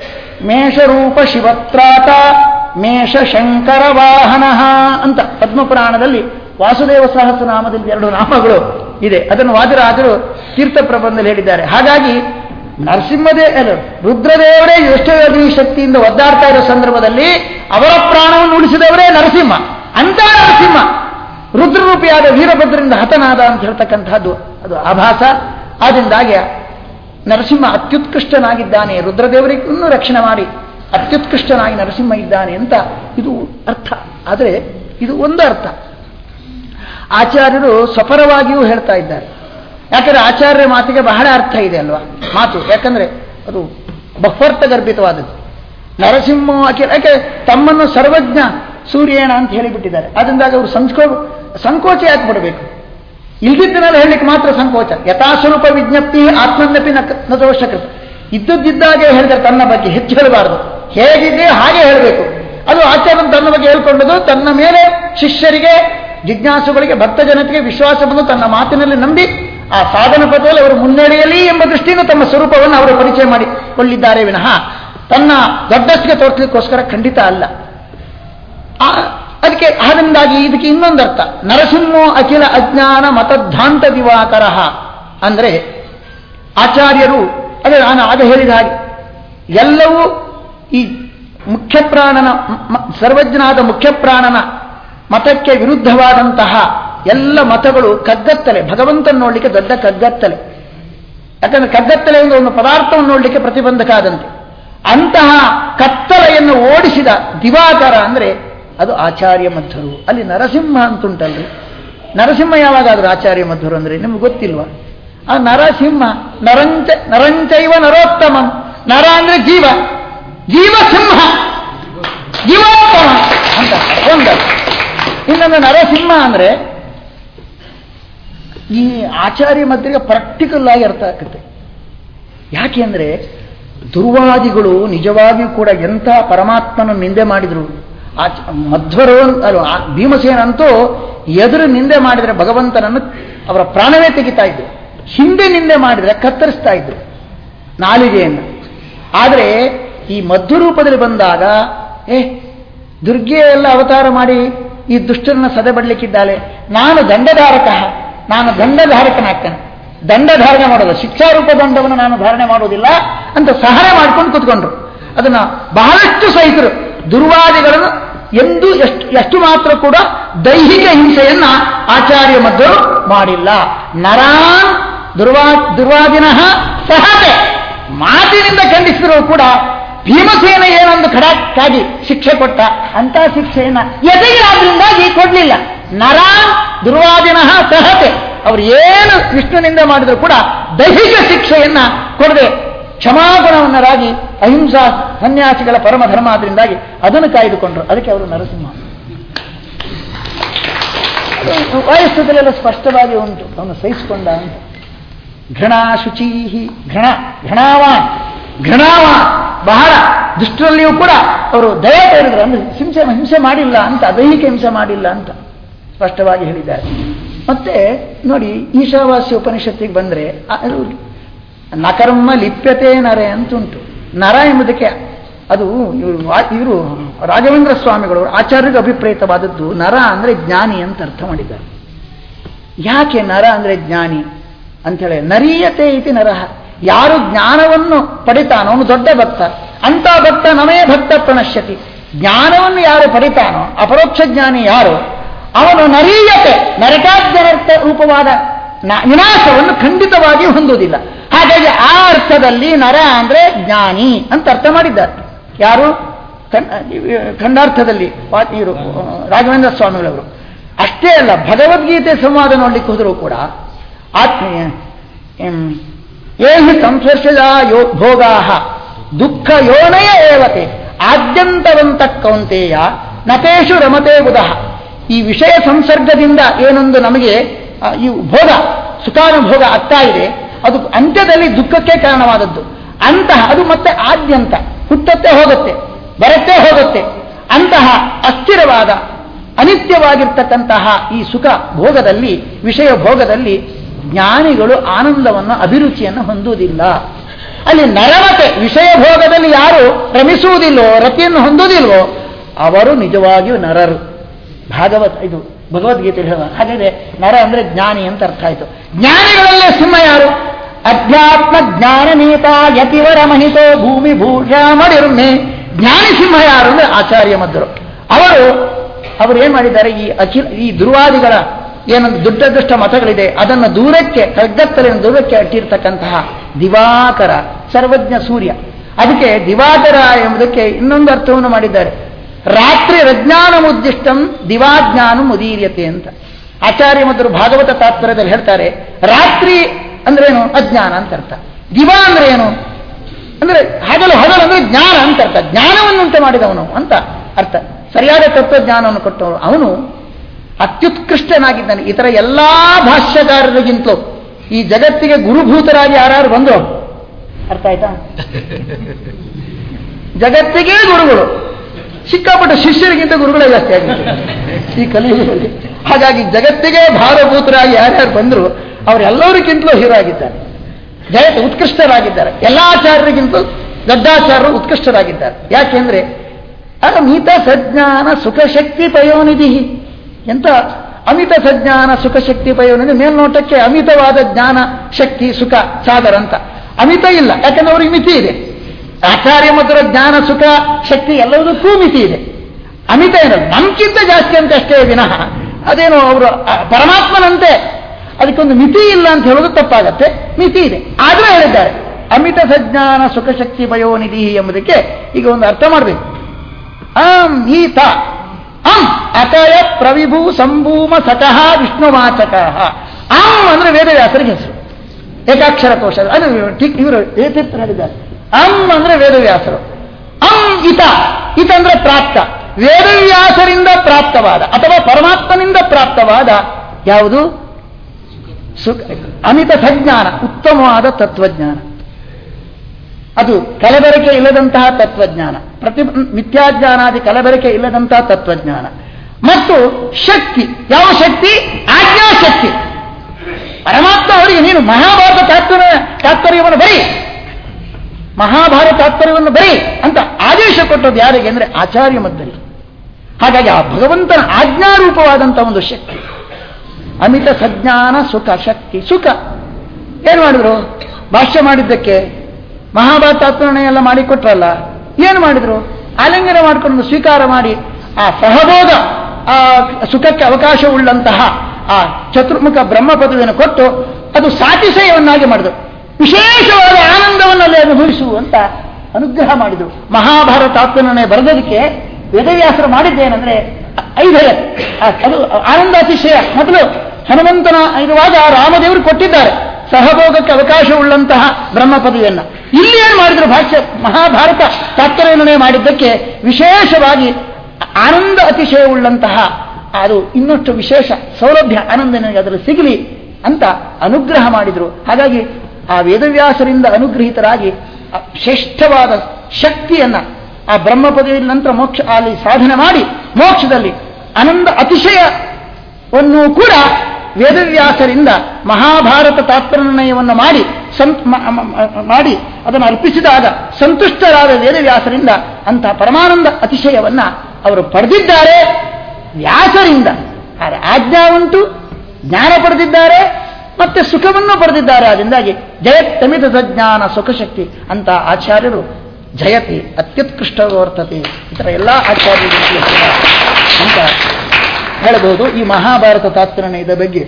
ಮೇಷರೂಪ ಶಿವತ್ರಾತ ಮೇಷ ಶಂಕರ ವಾಹನ ಅಂತ ಪದ್ಮಪುರಾಣದಲ್ಲಿ ವಾಸುದೇವ ಸಹಸ್ರನಾಮದಲ್ಲಿ ಎರಡು ನಾಮಗಳು ಇದೆ ಅದನ್ನು ವಾದಿರಾಜರು ತೀರ್ಥ ಪ್ರಬಂಧದಲ್ಲಿ ಹೇಳಿದ್ದಾರೆ ಹಾಗಾಗಿ ನರಸಿಂಹದೇ ಅಲ್ಲ, ರುದ್ರದೇವರೇ ಎಷ್ಟೋ ಯೋಗಿನಿ ಶಕ್ತಿಯಿಂದ ಒದ್ದಾಡ್ತಾ ಇರೋ ಸಂದರ್ಭದಲ್ಲಿ ಅವರ ಪ್ರಾಣವನ್ನು ಉಳಿಸಿದವರೇ ನರಸಿಂಹ ಅಂತ ನರಸಿಂಹ ರುದ್ರರೂಪಿಯಾದ ವೀರಭದ್ರರಿಂದ ಹತನಾದ ಅಂತ ಹೇಳ್ತಕ್ಕಂಥದ್ದು ಅದು ಆಭಾಸ ಆದ್ದರಿಂದಾಗಿ ನರಸಿಂಹ ಅತ್ಯುತ್ಕೃಷ್ಟನಾಗಿದ್ದಾನೆ ರುದ್ರದೇವರಿಗೂ ರಕ್ಷಣೆ ಮಾಡಿ ಅತ್ಯುತ್ಕೃಷ್ಟನಾಗಿ ನರಸಿಂಹ ಇದ್ದಾನೆ ಅಂತ ಇದು ಅರ್ಥ ಆದರೆ ಇದು ಒಂದು ಅರ್ಥ ಆಚಾರ್ಯರು ಸ್ವಪರವಾಗಿಯೂ ಹೇಳ್ತಾ ಇದ್ದಾರೆ ಯಾಕಂದ್ರೆ ಆಚಾರ್ಯರ ಮಾತಿಗೆ ಬಹಳ ಅರ್ಥ ಇದೆ ಅಲ್ವಾ ಮಾತು ಯಾಕಂದ್ರೆ ಅದು ಬಹುವರ್ಥ ಗರ್ಭಿತವಾದದ್ದು ನರಸಿಂಹ ಅಖಿಲ ಯಾಕೆ ತಮ್ಮನ್ನು ಸರ್ವಜ್ಞ ಸೂರ್ಯೇಣ ಅಂತ ಹೇಳಿಬಿಟ್ಟಿದ್ದಾರೆ ಅದರಿಂದಾಗಿ ಅವರು ಸಂಸ್ಕೋ ಸಂಕೋಚ ಯಾಕೆ ಪಡಬೇಕು ಇಲ್ದಿದ್ದನ್ನೆಲ್ಲ ಹೇಳಲಿಕ್ಕೆ ಮಾತ್ರ ಸಂಕೋಚ ಯಥಾಸ್ವರೂಪ ವಿಜ್ಞಪ್ತಿ ಆತ್ಮನ್ನಪಿ ನ ನ ದೋಷಕೃತ ಇದ್ದದ್ದಿದ್ದಾಗೆ ಹೇಳಿದ್ರೆ ತನ್ನ ಬಗ್ಗೆ ಹೆಚ್ಚು ಹೇಳಬಾರದು ಹೇಗಿದೆ ಹಾಗೆ ಹೇಳಬೇಕು ಅದು ಆಚಾರ್ಯನು ತನ್ನ ಬಗ್ಗೆ ಹೇಳ್ಕೊಂಡದು ತನ್ನ ಮೇಲೆ ಶಿಷ್ಯರಿಗೆ ಜಿಜ್ಞಾಸುಗಳಿಗೆ ಭಕ್ತ ಜನತೆಗೆ ವಿಶ್ವಾಸವನ್ನು ತನ್ನ ಮಾತಿನಲ್ಲಿ ನಂಬಿ ಆ ಸಾಧನ ಪಥದಲ್ಲಿ ಅವರು ಮುನ್ನಡೆಯಲಿ ಎಂಬ ದೃಷ್ಟಿಯಿಂದ ತಮ್ಮ ಸ್ವರೂಪವನ್ನು ಅವರು ಪರಿಚಯ ಮಾಡಿಕೊಳ್ಳಿದ್ದಾರೆ ವಿನಃ ತನ್ನ ದೊಡ್ಡಸ್ತಿಗೆ ತೋರಿಸಲಿಕ್ಕೋಸ್ಕರ ಖಂಡಿತ ಅಲ್ಲ ಆ, ಅದಕ್ಕೆ ಅದರಿಂದಾಗಿ ಇದಕ್ಕೆ ಇನ್ನೊಂದು ಅರ್ಥ ನರಸಿಂಹೋ ಅಖಿಲ ಅಜ್ಞಾನ ಮತದ್ಧಾಂತ ದಿವಾಕರ ಅಂದ್ರೆ ಆಚಾರ್ಯರು ಅದೇ ನಾನು ಆಗ ಹೇಳಿದ ಹಾಗೆ ಎಲ್ಲವೂ ಈ ಮುಖ್ಯ ಪ್ರಾಣನ ಮ- ಮ- ಸರ್ವಜ್ಞನಾದ ಮುಖ್ಯ ಪ್ರಾಣನ ಮತಕ್ಕೆ ವಿರುದ್ಧವಾದಂತಹ ಎಲ್ಲ ಮತಗಳು ಕಗ್ಗತ್ತಲೆ ಭಗವಂತನ ನೋಡಲಿಕ್ಕೆ ದೊಡ್ಡ ಕಗ್ಗತ್ತಲೆ ಯಾಕಂದ್ರೆ ಕಗ್ಗತ್ತಲೆ ಎಂದು ಒಂದು ಪದಾರ್ಥವನ್ನು ನೋಡಲಿಕ್ಕೆ ಪ್ರತಿಬಂಧಕ ಆದಂತೆ ಅಂತಹ ಕತ್ತಲೆಯನ್ನು ಓಡಿಸಿದ ದಿವಾಕರ ಅಂದ್ರೆ ಅದು ಆಚಾರ್ಯ ಮಧ್ವರು ಅಲ್ಲಿ ನರಸಿಂಹ ಅಂತುಂಟಲ್ರಿ ನರಸಿಂಹ ಯಾವಾಗಾದ್ರೂ ಆಚಾರ್ಯ ಮಧ್ವರು ಅಂದ್ರೆ ನಿಮ್ಗೆ ಗೊತ್ತಿಲ್ವಾ ಆ ನರಸಿಂಹ ನರಂಚ ನರಂಚೈವ ನರೋತ್ತಮಂ ನರ ಅಂದ್ರೆ ಜೀವ ಜೀವಸಿಂಹ ಜೀವೋತ್ತಮ ಅಂತ ಒಂದು ಇನ್ನೊಂದು ನರಸಿಂಹ ಅಂದ್ರೆ ಈ ಆಚಾರ್ಯ ಮಧ್ಯೆ ಪ್ರಾಕ್ಟಿಕಲ್ ಆಗಿ ಅರ್ಥ ಆಗುತ್ತೆ ಯಾಕೆ ಅಂದ್ರೆ ದುರ್ವಾದಿಗಳು ನಿಜವಾಗಿಯೂ ಕೂಡ ಎಂಥ ಪರಮಾತ್ಮನ ನಿಂದೆ ಮಾಡಿದ್ರು ಆಚ ಮಧ್ವರು ಅಲ್ಲ, ಆ ಭೀಮಸೇನ ಅಂತೂ ಎದುರು ನಿಂದೆ ಮಾಡಿದರೆ ಭಗವಂತನನ್ನು ಅವರ ಪ್ರಾಣವೇ ತೆಗಿತಾ ಇದ್ರು ಹಿಂದೆ ನಿಂದೆ ಮಾಡಿದರೆ ಕತ್ತರಿಸ್ತಾ ಇದ್ರು ನಾಲಿಗೆಯನ್ನು ಆದರೆ ಈ ಮಧ್ಯ ರೂಪದಲ್ಲಿ ಬಂದಾಗ ಏ ದುರ್ಗೆ ಎಲ್ಲ ಅವತಾರ ಮಾಡಿ ಈ ದುಷ್ಟರನ್ನ ಸದೆಬಡ್ಲಿಕ್ಕಿದ್ದಾಳೆ ನಾನು ದಂಡಧಾರಕ ನಾನು ದಂಡಧಾರಕನಾಗ್ತೇನೆ ದಂಡ ಧಾರಣೆ ಮಾಡೋದು ಶಿಕ್ಷಾರೂಪ ದಂಡವನ್ನು ನಾನು ಧಾರಣೆ ಮಾಡುವುದಿಲ್ಲ ಅಂತ ಸಹಾಯ ಮಾಡ್ಕೊಂಡು ಕೂತ್ಕೊಂಡ್ರು ಅದನ್ನ ಬಹಳಷ್ಟು ಸಹಿತರು ದುರ್ವಾದಿಗಳನ್ನು ಎಂದು ಎಷ್ಟು ಎಷ್ಟು ಮಾತ್ರ ಕೂಡ ದೈಹಿಕ ಹಿಂಸೆಯನ್ನ ಆಚಾರ್ಯ ಮಧ್ವರು ಮಾಡಿಲ್ಲ ನರಾನ್ ದುರ್ವಾ ದುರ್ವಾದಿನಃ ಸಹತೆ ಮಾತಿನಿಂದ ಖಂಡಿಸಿದರೂ ಕೂಡ ಭೀಮಸೇನ ಏನೊಂದು ಖಡಕ್ಕಾಗಿ ಶಿಕ್ಷೆ ಕೊಟ್ಟ ಅಂತ ಶಿಕ್ಷೆಯನ್ನ ಎದೆಯಾದ್ರಿಂದಾಗಿ ಕೊಡ್ಲಿಲ್ಲ ನರಾನ್ ದುರ್ವಾದಿನಃ ಸಹತೆ ಅವರು ಏನು ವಿಷ್ಣುನಿಂದ ಮಾಡಿದ್ರು ಕೂಡ ದೈಹಿಕ ಶಿಕ್ಷೆಯನ್ನ ಕೊಡದೆ ಕ್ಷಮಾಗುಣವನ್ನರಾಗಿ ಅಹಿಂಸಾ ಸನ್ಯಾಸಿಗಳ ಪರಮ ಧರ್ಮ ಆದ್ರಿಂದಾಗಿ ಅದನ್ನು ಕಾಯ್ದುಕೊಂಡ್ರು ಅದಕ್ಕೆ ಅವರು ನರಸಿಂಹ ಅದು ವಯಸ್ಸದಲ್ಲೆಲ್ಲ ಸ್ಪಷ್ಟವಾಗಿ ಉಂಟು ಅವನು ಸಹಿಸಿಕೊಂಡ ಅಂತ ಘೃಣ ಶುಚೀಹಿ ಘೃಣ ಘೃಣಾವಾನ್ ಘೃಣಾವಾನ್ ಬಹಳ ದುಷ್ಟರಲ್ಲಿಯೂ ಕೂಡ ಅವರು ದಯ ತೋರಿದ್ರು ಅಂದ್ರೆ ಹಿಂಸೆ ಹಿಂಸೆ ಮಾಡಿಲ್ಲ ಅಂತ ದೈಹಿಕ ಹಿಂಸೆ ಮಾಡಿಲ್ಲ ಅಂತ ಸ್ಪಷ್ಟವಾಗಿ ಹೇಳಿದ್ದಾರೆ ಮತ್ತೆ ನೋಡಿ ಈಶಾವಾಸ್ಯ ಉಪನಿಷತ್ತಿಗೆ ಬಂದ್ರೆ ಆ- ಅದು ನಕರ್ಮ ಲಿಪ್ಯತೆ ನರೆ ಅಂತುಂಟು ನರ ಎಂಬುದಕ್ಕೆ ಅದು ಇವರು ಇವರು ರಾಘವೇಂದ್ರ ಸ್ವಾಮಿಗಳು ಆಚಾರ್ಯರಿಗೆ ಅಭಿಪ್ರೇತವಾದದ್ದು ನರ ಅಂದ್ರೆ ಜ್ಞಾನಿ ಅಂತ ಅರ್ಥ ಮಾಡಿದ್ದಾರೆ ಯಾಕೆ ನರ ಅಂದ್ರೆ ಜ್ಞಾನಿ ಅಂಥೇಳಿ ನರೀಯತೆ ಇತಿ ನರಹ ಯಾರು ಜ್ಞಾನವನ್ನು ಪಡಿತಾನೋ ಅವನು ದೊಡ್ಡ ಭಕ್ತ ಅಂತ ಭಕ್ತ ನಮೇ ಭಕ್ತ ಪ್ರಣಶ್ಯತಿ ಜ್ಞಾನವನ್ನು ಯಾರು ಪಡಿತಾನೋ ಅಪರೋಕ್ಷ ಜ್ಞಾನಿ ಯಾರು ಅವನು ನರೀಯತೆ ನರಕಾಜ್ಞನರ್ಥ ರೂಪವಾದ ನ- ವಿನಾಶವನ್ನು ಖಂಡಿತವಾಗಿಯೂ ಹೊಂದುವುದಿಲ್ಲ ಹಾಗಾಗಿ ಆ ಅರ್ಥದಲ್ಲಿ ನರ ಅಂದ್ರೆ ಜ್ಞಾನಿ ಅಂತ ಅರ್ಥ ಮಾಡಿದ್ದಾರೆ ಯಾರು ಖಂಡ- ಖಂಡಾರ್ಥದಲ್ಲಿ ವಾ- ಇವರು ಆ, ರಾಘವೇಂದ್ರ ಸ್ವಾಮಿಗಳವರು ಅಷ್ಟೇ ಅಲ್ಲ ಭಗವದ್ಗೀತೆ ಸಂವಾದ ನೋಡ್ಲಿಕ್ಕೆ ಹೋದರೂ ಕೂಡ ಆತ್ಮೀಯ ಏಹಿ ಸಂಸ್ಪರ್ಶದ ಯೋ ಭೋಗಾ ದುಃಖ ಯೋನಯ ಏವತೆ ಆದ್ಯಂತವಂತ ಕೌಂತೆಯ ನತೇಶು ರಮತೆ ಬುಧಃ ಈ ವಿಷಯ ಸಂಸರ್ಗದಿಂದ ಏನೊಂದು ನಮಗೆ ಆ, ಈ ಭೋಗ ಸುಖಾನುಭೋಗ ಆಗ್ತಾ ಇದೆ ಅದು ಅಂತ್ಯದಲ್ಲಿ ದುಃಖಕ್ಕೆ ಕಾರಣವಾದದ್ದು ಅಂತಹ ಅದು ಮತ್ತೆ ಆದ್ಯಂತ ಹುಟ್ಟತ್ತೆ ಹೋಗುತ್ತೆ ಬರುತ್ತೆ ಹೋಗುತ್ತೆ ಅಂತಹ ಅಸ್ಥಿರವಾದ ಅನಿತ್ಯವಾಗಿರ್ತಕ್ಕಂತಹ ಈ ಸುಖ ಭೋಗದಲ್ಲಿ ವಿಷಯ ಭೋಗದಲ್ಲಿ ಜ್ಞಾನಿಗಳು ಆನಂದವನ್ನು ಅಭಿರುಚಿಯನ್ನು ಹೊಂದುವುದಿಲ್ಲ ಅಲ್ಲಿ ನರಮತೆ ವಿಷಯ ಭೋಗದಲ್ಲಿ ಯಾರು ರಮಿಸುವುದಿಲ್ಲವೋ ರತಿಯನ್ನು ಹೊಂದುವುದಿಲ್ವೋ ಅವರು ನಿಜವಾಗಿಯೂ ನರರು ಭಾಗವತ್ ಇದು ಭಗವದ್ಗೀತೆಯಲ್ಲಿ ಹೇಳುವ ಹಾಗಾದ್ರೆ ನರ ಅಂದ್ರೆ ಜ್ಞಾನಿ ಅಂತ ಅರ್ಥ ಆಯಿತು ಜ್ಞಾನಿಗಳಲ್ಲೇ ಸಿಂಹ ಯಾರು ಅಧ್ಯಾತ್ಮ ಜ್ಞಾನ ನೀತ ಯತಿವರ ಮಹಿತೋ ಭೂಮಿ ಭೂಷ ಮಡಿರ್ಮೆ ಜ್ಞಾನಿ ಸಿಂಹ ಯಾರು ಅಂದ್ರೆ ಆಚಾರ್ಯ ಮಧ್ವರು ಅವರು ಅವರು ಏನ್ ಮಾಡಿದ್ದಾರೆ ಈ ಅಖಿಲ ಈ ದುರ್ವಾದಿಗಳ ಏನೊಂದು ದುಡ್ಡ ದುಷ್ಟ ಮತಗಳಿದೆ ಅದನ್ನು ದೂರಕ್ಕೆ ಕಗ್ಗತ್ತಲಿನ ದೂರಕ್ಕೆ ಅಟ್ಟಿರ್ತಕ್ಕಂತಹ ದಿವಾಕರ ಸರ್ವಜ್ಞ ಸೂರ್ಯ ಅದಕ್ಕೆ ದಿವಾಕರ ಎಂಬುದಕ್ಕೆ ಇನ್ನೊಂದು ಅರ್ಥವನ್ನು ಮಾಡಿದ್ದಾರೆ ರಾತ್ರಿ ರಜ್ಞಾನ ಉದ್ದಿಷ್ಟಂ ದಿವಾಜ್ಞಾನ ಮುದೀರ್ಯತೆ ಅಂತ ಆಚಾರ್ಯ ಮಧ್ವರು ಭಾಗವತ ತಾತ್ಪರ್ಯದಲ್ಲಿ ಹೇಳ್ತಾರೆ ರಾತ್ರಿ ಅಂದ್ರೇನು ಅಜ್ಞಾನ ಅಂತ ಅರ್ಥ ದಿವ ಅಂದ್ರೆ ಏನು ಅಂದ್ರೆ ಹಗಲು ಹಗಲು ಅಂದ್ರೆ ಜ್ಞಾನ ಅಂತ ಅರ್ಥ ಜ್ಞಾನವನ್ನುಂಟು ಮಾಡಿದವನು ಅಂತ ಅರ್ಥ ಸರಿಯಾದ ತತ್ವಜ್ಞಾನವನ್ನು ಕೊಟ್ಟವನು ಅವನು ಅತ್ಯುತ್ಕೃಷ್ಟನಾಗಿದ್ದಾನೆ ಇತರ ಎಲ್ಲಾ ಭಾಷ್ಯಕಾರರಿಗಿಂತಲೂ ಈ ಜಗತ್ತಿಗೆ ಗುರುಭೂತರಾಗಿ ಯಾರು ಬಂದ್ರು ಅರ್ಥ ಆಯ್ತಾ ಜಗತ್ತಿಗೆ ಗುರುಗಳು ಸಿಕ್ಕಾಪಟ್ಟೆ ಶಿಷ್ಯರಿಗಿಂತ ಗುರುಗಳೇ ಜಾಸ್ತಿ ಆಗಿದೆ ಈ ಕಲಿಯುಗದಲ್ಲಿ ಹಾಗಾಗಿ ಜಗತ್ತಿಗೆ ಭಾರಭೂತರಾಗಿ ಯಾರ್ಯಾರು ಬಂದ್ರು ಅವರೆಲ್ಲರಿಗಿಂತಲೂ ಹೀರೋ ಆಗಿದ್ದಾರೆ ಜಗತ್ತು ಉತ್ಕೃಷ್ಟರಾಗಿದ್ದಾರೆ ಎಲ್ಲ ಆಚಾರ್ಯರಿಗಿಂತಲೂ ದೊಡ್ಡಾಚಾರ್ಯರು ಉತ್ಕೃಷ್ಟರಾಗಿದ್ದಾರೆ ಯಾಕೆಂದ್ರೆ ಅಮಿತ ಸಜ್ಞಾನ ಸುಖಶಕ್ತಿ ಪಯೋನಿಧಿ ಎಂತ ಅಮಿತ ಸಜ್ಞಾನ ಸುಖಶಕ್ತಿ ಪಯೋನಿಧಿ ಮೇಲ್ನೋಟಕ್ಕೆ ಅಮಿತವಾದ ಜ್ಞಾನ ಶಕ್ತಿ ಸುಖ ಸಾಗರ ಅಂತ ಅಮಿತ ಇಲ್ಲ ಯಾಕಂದ್ರೆ ಅವ್ರಿಗೆ ಮಿತಿ ಇದೆ ಆಚಾರ್ಯ ಮಧುರ ಜ್ಞಾನ ಸುಖ ಶಕ್ತಿ ಎಲ್ಲದಕ್ಕೂ ಮಿತಿ ಇದೆ ಅಮಿತ ಏನು ನಮ್ಗಿಂತ ಜಾಸ್ತಿ ಅಂತ ಅಷ್ಟೇ ವಿನಃ ಅದೇನು ಅವರು ಪರಮಾತ್ಮನಂತೆ ಅದಕ್ಕೊಂದು ಮಿತಿ ಇಲ್ಲ ಅಂತ ಹೇಳೋದು ತಪ್ಪಾಗತ್ತೆ ಮಿತಿ ಇದೆ ಆದರೂ ಹೇಳಿದ್ದಾರೆ ಅಮಿತ ಸಜ್ಞಾನ ಸುಖಶಕ್ತಿ ಪಯೋನಿಧಿ ಎಂಬುದಕ್ಕೆ ಈಗ ಒಂದು ಅರ್ಥ ಮಾಡಬೇಕು ಆಂ ಈತ ಅಂ ಅತಯ ಪ್ರವಿಭು ಸಂಭೂಮ ಸತಃ ವಿಷ್ಣುವಾಚಕ ಆಂ ಅಂದ್ರೆ ವೇದವ್ಯಾಸರಿಗೆ ಹೆಸರು ಏಕಾಕ್ಷರ ಕೋಶ ಅದು ಠೀಕ್ ಇವರು ಏತಿತ್ತು ಹೇಳಿದ್ದಾರೆ ಅಂ ಅಂದ್ರೆ ವೇದವ್ಯಾಸರು ಅಂ ಇತ ಇತ ಅಂದ್ರೆ ಪ್ರಾಪ್ತ ವೇದವ್ಯಾಸರಿಂದ ಪ್ರಾಪ್ತವಾದ ಅಥವಾ ಪರಮಾತ್ಮನಿಂದ ಪ್ರಾಪ್ತವಾದ ಯಾವುದು ಸುಖ ಅಮಿತ ಸಜ್ಞಾನ ಉತ್ತಮವಾದ ತತ್ವಜ್ಞಾನ ಅದು ಕಲಬೆರಕೆ ಇಲ್ಲದಂತಹ ತತ್ವಜ್ಞಾನ ಪ್ರತಿ ಮಿಥ್ಯಾಜ್ಞಾನಾದಿ ಕಲಬೆರಕೆ ಇಲ್ಲದಂತಹ ತತ್ವಜ್ಞಾನ ಮತ್ತು ಶಕ್ತಿ ಯಾವ ಶಕ್ತಿ ಆಜ್ಞಾಶಕ್ತಿ ಪರಮಾತ್ಮ ಅವರಿಗೆ ನೀನು ಮಹಾಭಾರತ ತಾತ್ಪರ್ಯ ತಾತ್ಪರ್ಯವನ್ನು ಬರೀ ಮಹಾಭಾರತ ತಾತ್ಪರ್ಯವನ್ನು ಬರೀ ಅಂತ ಆದೇಶ ಕೊಟ್ಟದ್ದು ಯಾರಿಗೆ ಅಂದ್ರೆ ಆಚಾರ್ಯ ಮಧ್ಯದಲ್ಲಿ ಹಾಗಾಗಿ ಆ ಭಗವಂತನ ಆಜ್ಞಾರೂಪವಾದಂತಹ ಒಂದು ಶಕ್ತಿ ಅಮಿತ ಸಜ್ಞಾನ ಸುಖ ಶಕ್ತಿ ಸುಖ ಏನು ಮಾಡಿದ್ರು ಭಾಷ್ಯ ಮಾಡಿದ್ದಕ್ಕೆ ಮಹಾಭಾರತ ತಾತ್ಪರ್ಯ ಎಲ್ಲ ಮಾಡಿಕೊಟ್ರಲ್ಲ ಏನು ಮಾಡಿದ್ರು ಆಲಿಂಗನ ಮಾಡಿಕೊಂಡು ಸ್ವೀಕಾರ ಮಾಡಿ ಆ ಸಹಭೋಗ ಆ ಸುಖಕ್ಕೆ ಅವಕಾಶವುಳ್ಳಂತಹ ಆ ಚತುರ್ಮುಖ ಬ್ರಹ್ಮ ಪದವಿಯನ್ನು ಕೊಟ್ಟು ಅದು ಸಾತಿಶಯವನ್ನಾಗಿ ಮಾಡಿದ್ರು ವಿಶೇಷವಾದ ಆನಂದವನ್ನು ಅಲ್ಲಿ ಅನುಭವಿಸು ಅಂತ ಅನುಗ್ರಹ ಮಾಡಿದ್ರು ಮಹಾಭಾರತ ತಾತ್ಪರ್ಯನೆ ಬರೆದೋದಕ್ಕೆ ವೇದವ್ಯಾಸರು ಮಾಡಿದ್ದೇನೆಂದ್ರೆ ಐದರ ಅದು ಆನಂದಾತಿಶಯ ಮೊದಲು ಹನುಮಂತನ ಇರುವಾಗ ರಾಮದೇವರು ಕೊಟ್ಟಿದ್ದಾರೆ ಸಹಭೋಗಕ್ಕೆ ಅವಕಾಶವುಳ್ಳಂತಹ ಬ್ರಹ್ಮ ಪದವಿಯನ್ನ ಇಲ್ಲಿ ಏನು ಮಾಡಿದ್ರು ಭಾಷ್ಯ ಮಹಾಭಾರತ ತಾತ್ಪರ್ಯ ಮಾಡಿದ್ದಕ್ಕೆ ವಿಶೇಷವಾಗಿ ಆನಂದ ಅತಿಶಯವುಳ್ಳಂತಹ ಅದು ಇನ್ನಷ್ಟು ವಿಶೇಷ ಸೌಲಭ್ಯ ಆನಂದ ನನಗೆ ಅದರಲ್ಲಿ ಸಿಗಲಿ ಅಂತ ಅನುಗ್ರಹ ಮಾಡಿದ್ರು ಹಾಗಾಗಿ ಆ ವೇದವ್ಯಾಸರಿಂದ ಅನುಗ್ರಹಿತರಾಗಿ ಆ ಶ್ರೇಷ್ಠವಾದ ಶಕ್ತಿಯನ್ನ ಆ ಬ್ರಹ್ಮ ಪದವಿಯ ನಂತರ ಮೋಕ್ಷ ಅಲ್ಲಿ ಸಾಧನೆ ಮಾಡಿ ಮೋಕ್ಷದಲ್ಲಿ ಆನಂದ ಅತಿಶಯವನ್ನು ಕೂಡ ವೇದವ್ಯಾಸರಿಂದ ಮಹಾಭಾರತ ತಾತ್ಪರ್ಯವನ್ನು ಮಾಡಿ ಸಂತ್ ಮಾಡಿ ಅದನ್ನು ಅರ್ಪಿಸಿದಾಗ ಸಂತುಷ್ಟರಾದ ವೇದವ್ಯಾಸರಿಂದ ಅಂತಹ ಪರಮಾನಂದ ಅತಿಶಯವನ್ನ ಅವರು ಪಡೆದಿದ್ದಾರೆ ವ್ಯಾಸರಿಂದ ಆದರೆ ಆಜ್ಞಾ ಉಂಟು ಜ್ಞಾನ ಪಡೆದಿದ್ದಾರೆ ಮತ್ತೆ ಸುಖವನ್ನು ಪಡೆದಿದ್ದಾರೆ ಅದರಿಂದಾಗಿ ಜಯತ್ತಮಿತ ಸಜ್ಞಾನ ಸುಖಶಕ್ತಿ ಅಂತ ಆಚಾರ್ಯರು ಜಯತಿ ಅತ್ಯುತ್ಕೃಷ್ಟವರ್ತತೆ ಇತರ ಎಲ್ಲ ಆಚಾರ್ಯರು ಅಂತ ಹೇಳಬಹುದು ಈ ಮಹಾಭಾರತ ತಾತ್ಪರ್ಯದ ಬಗ್ಗೆ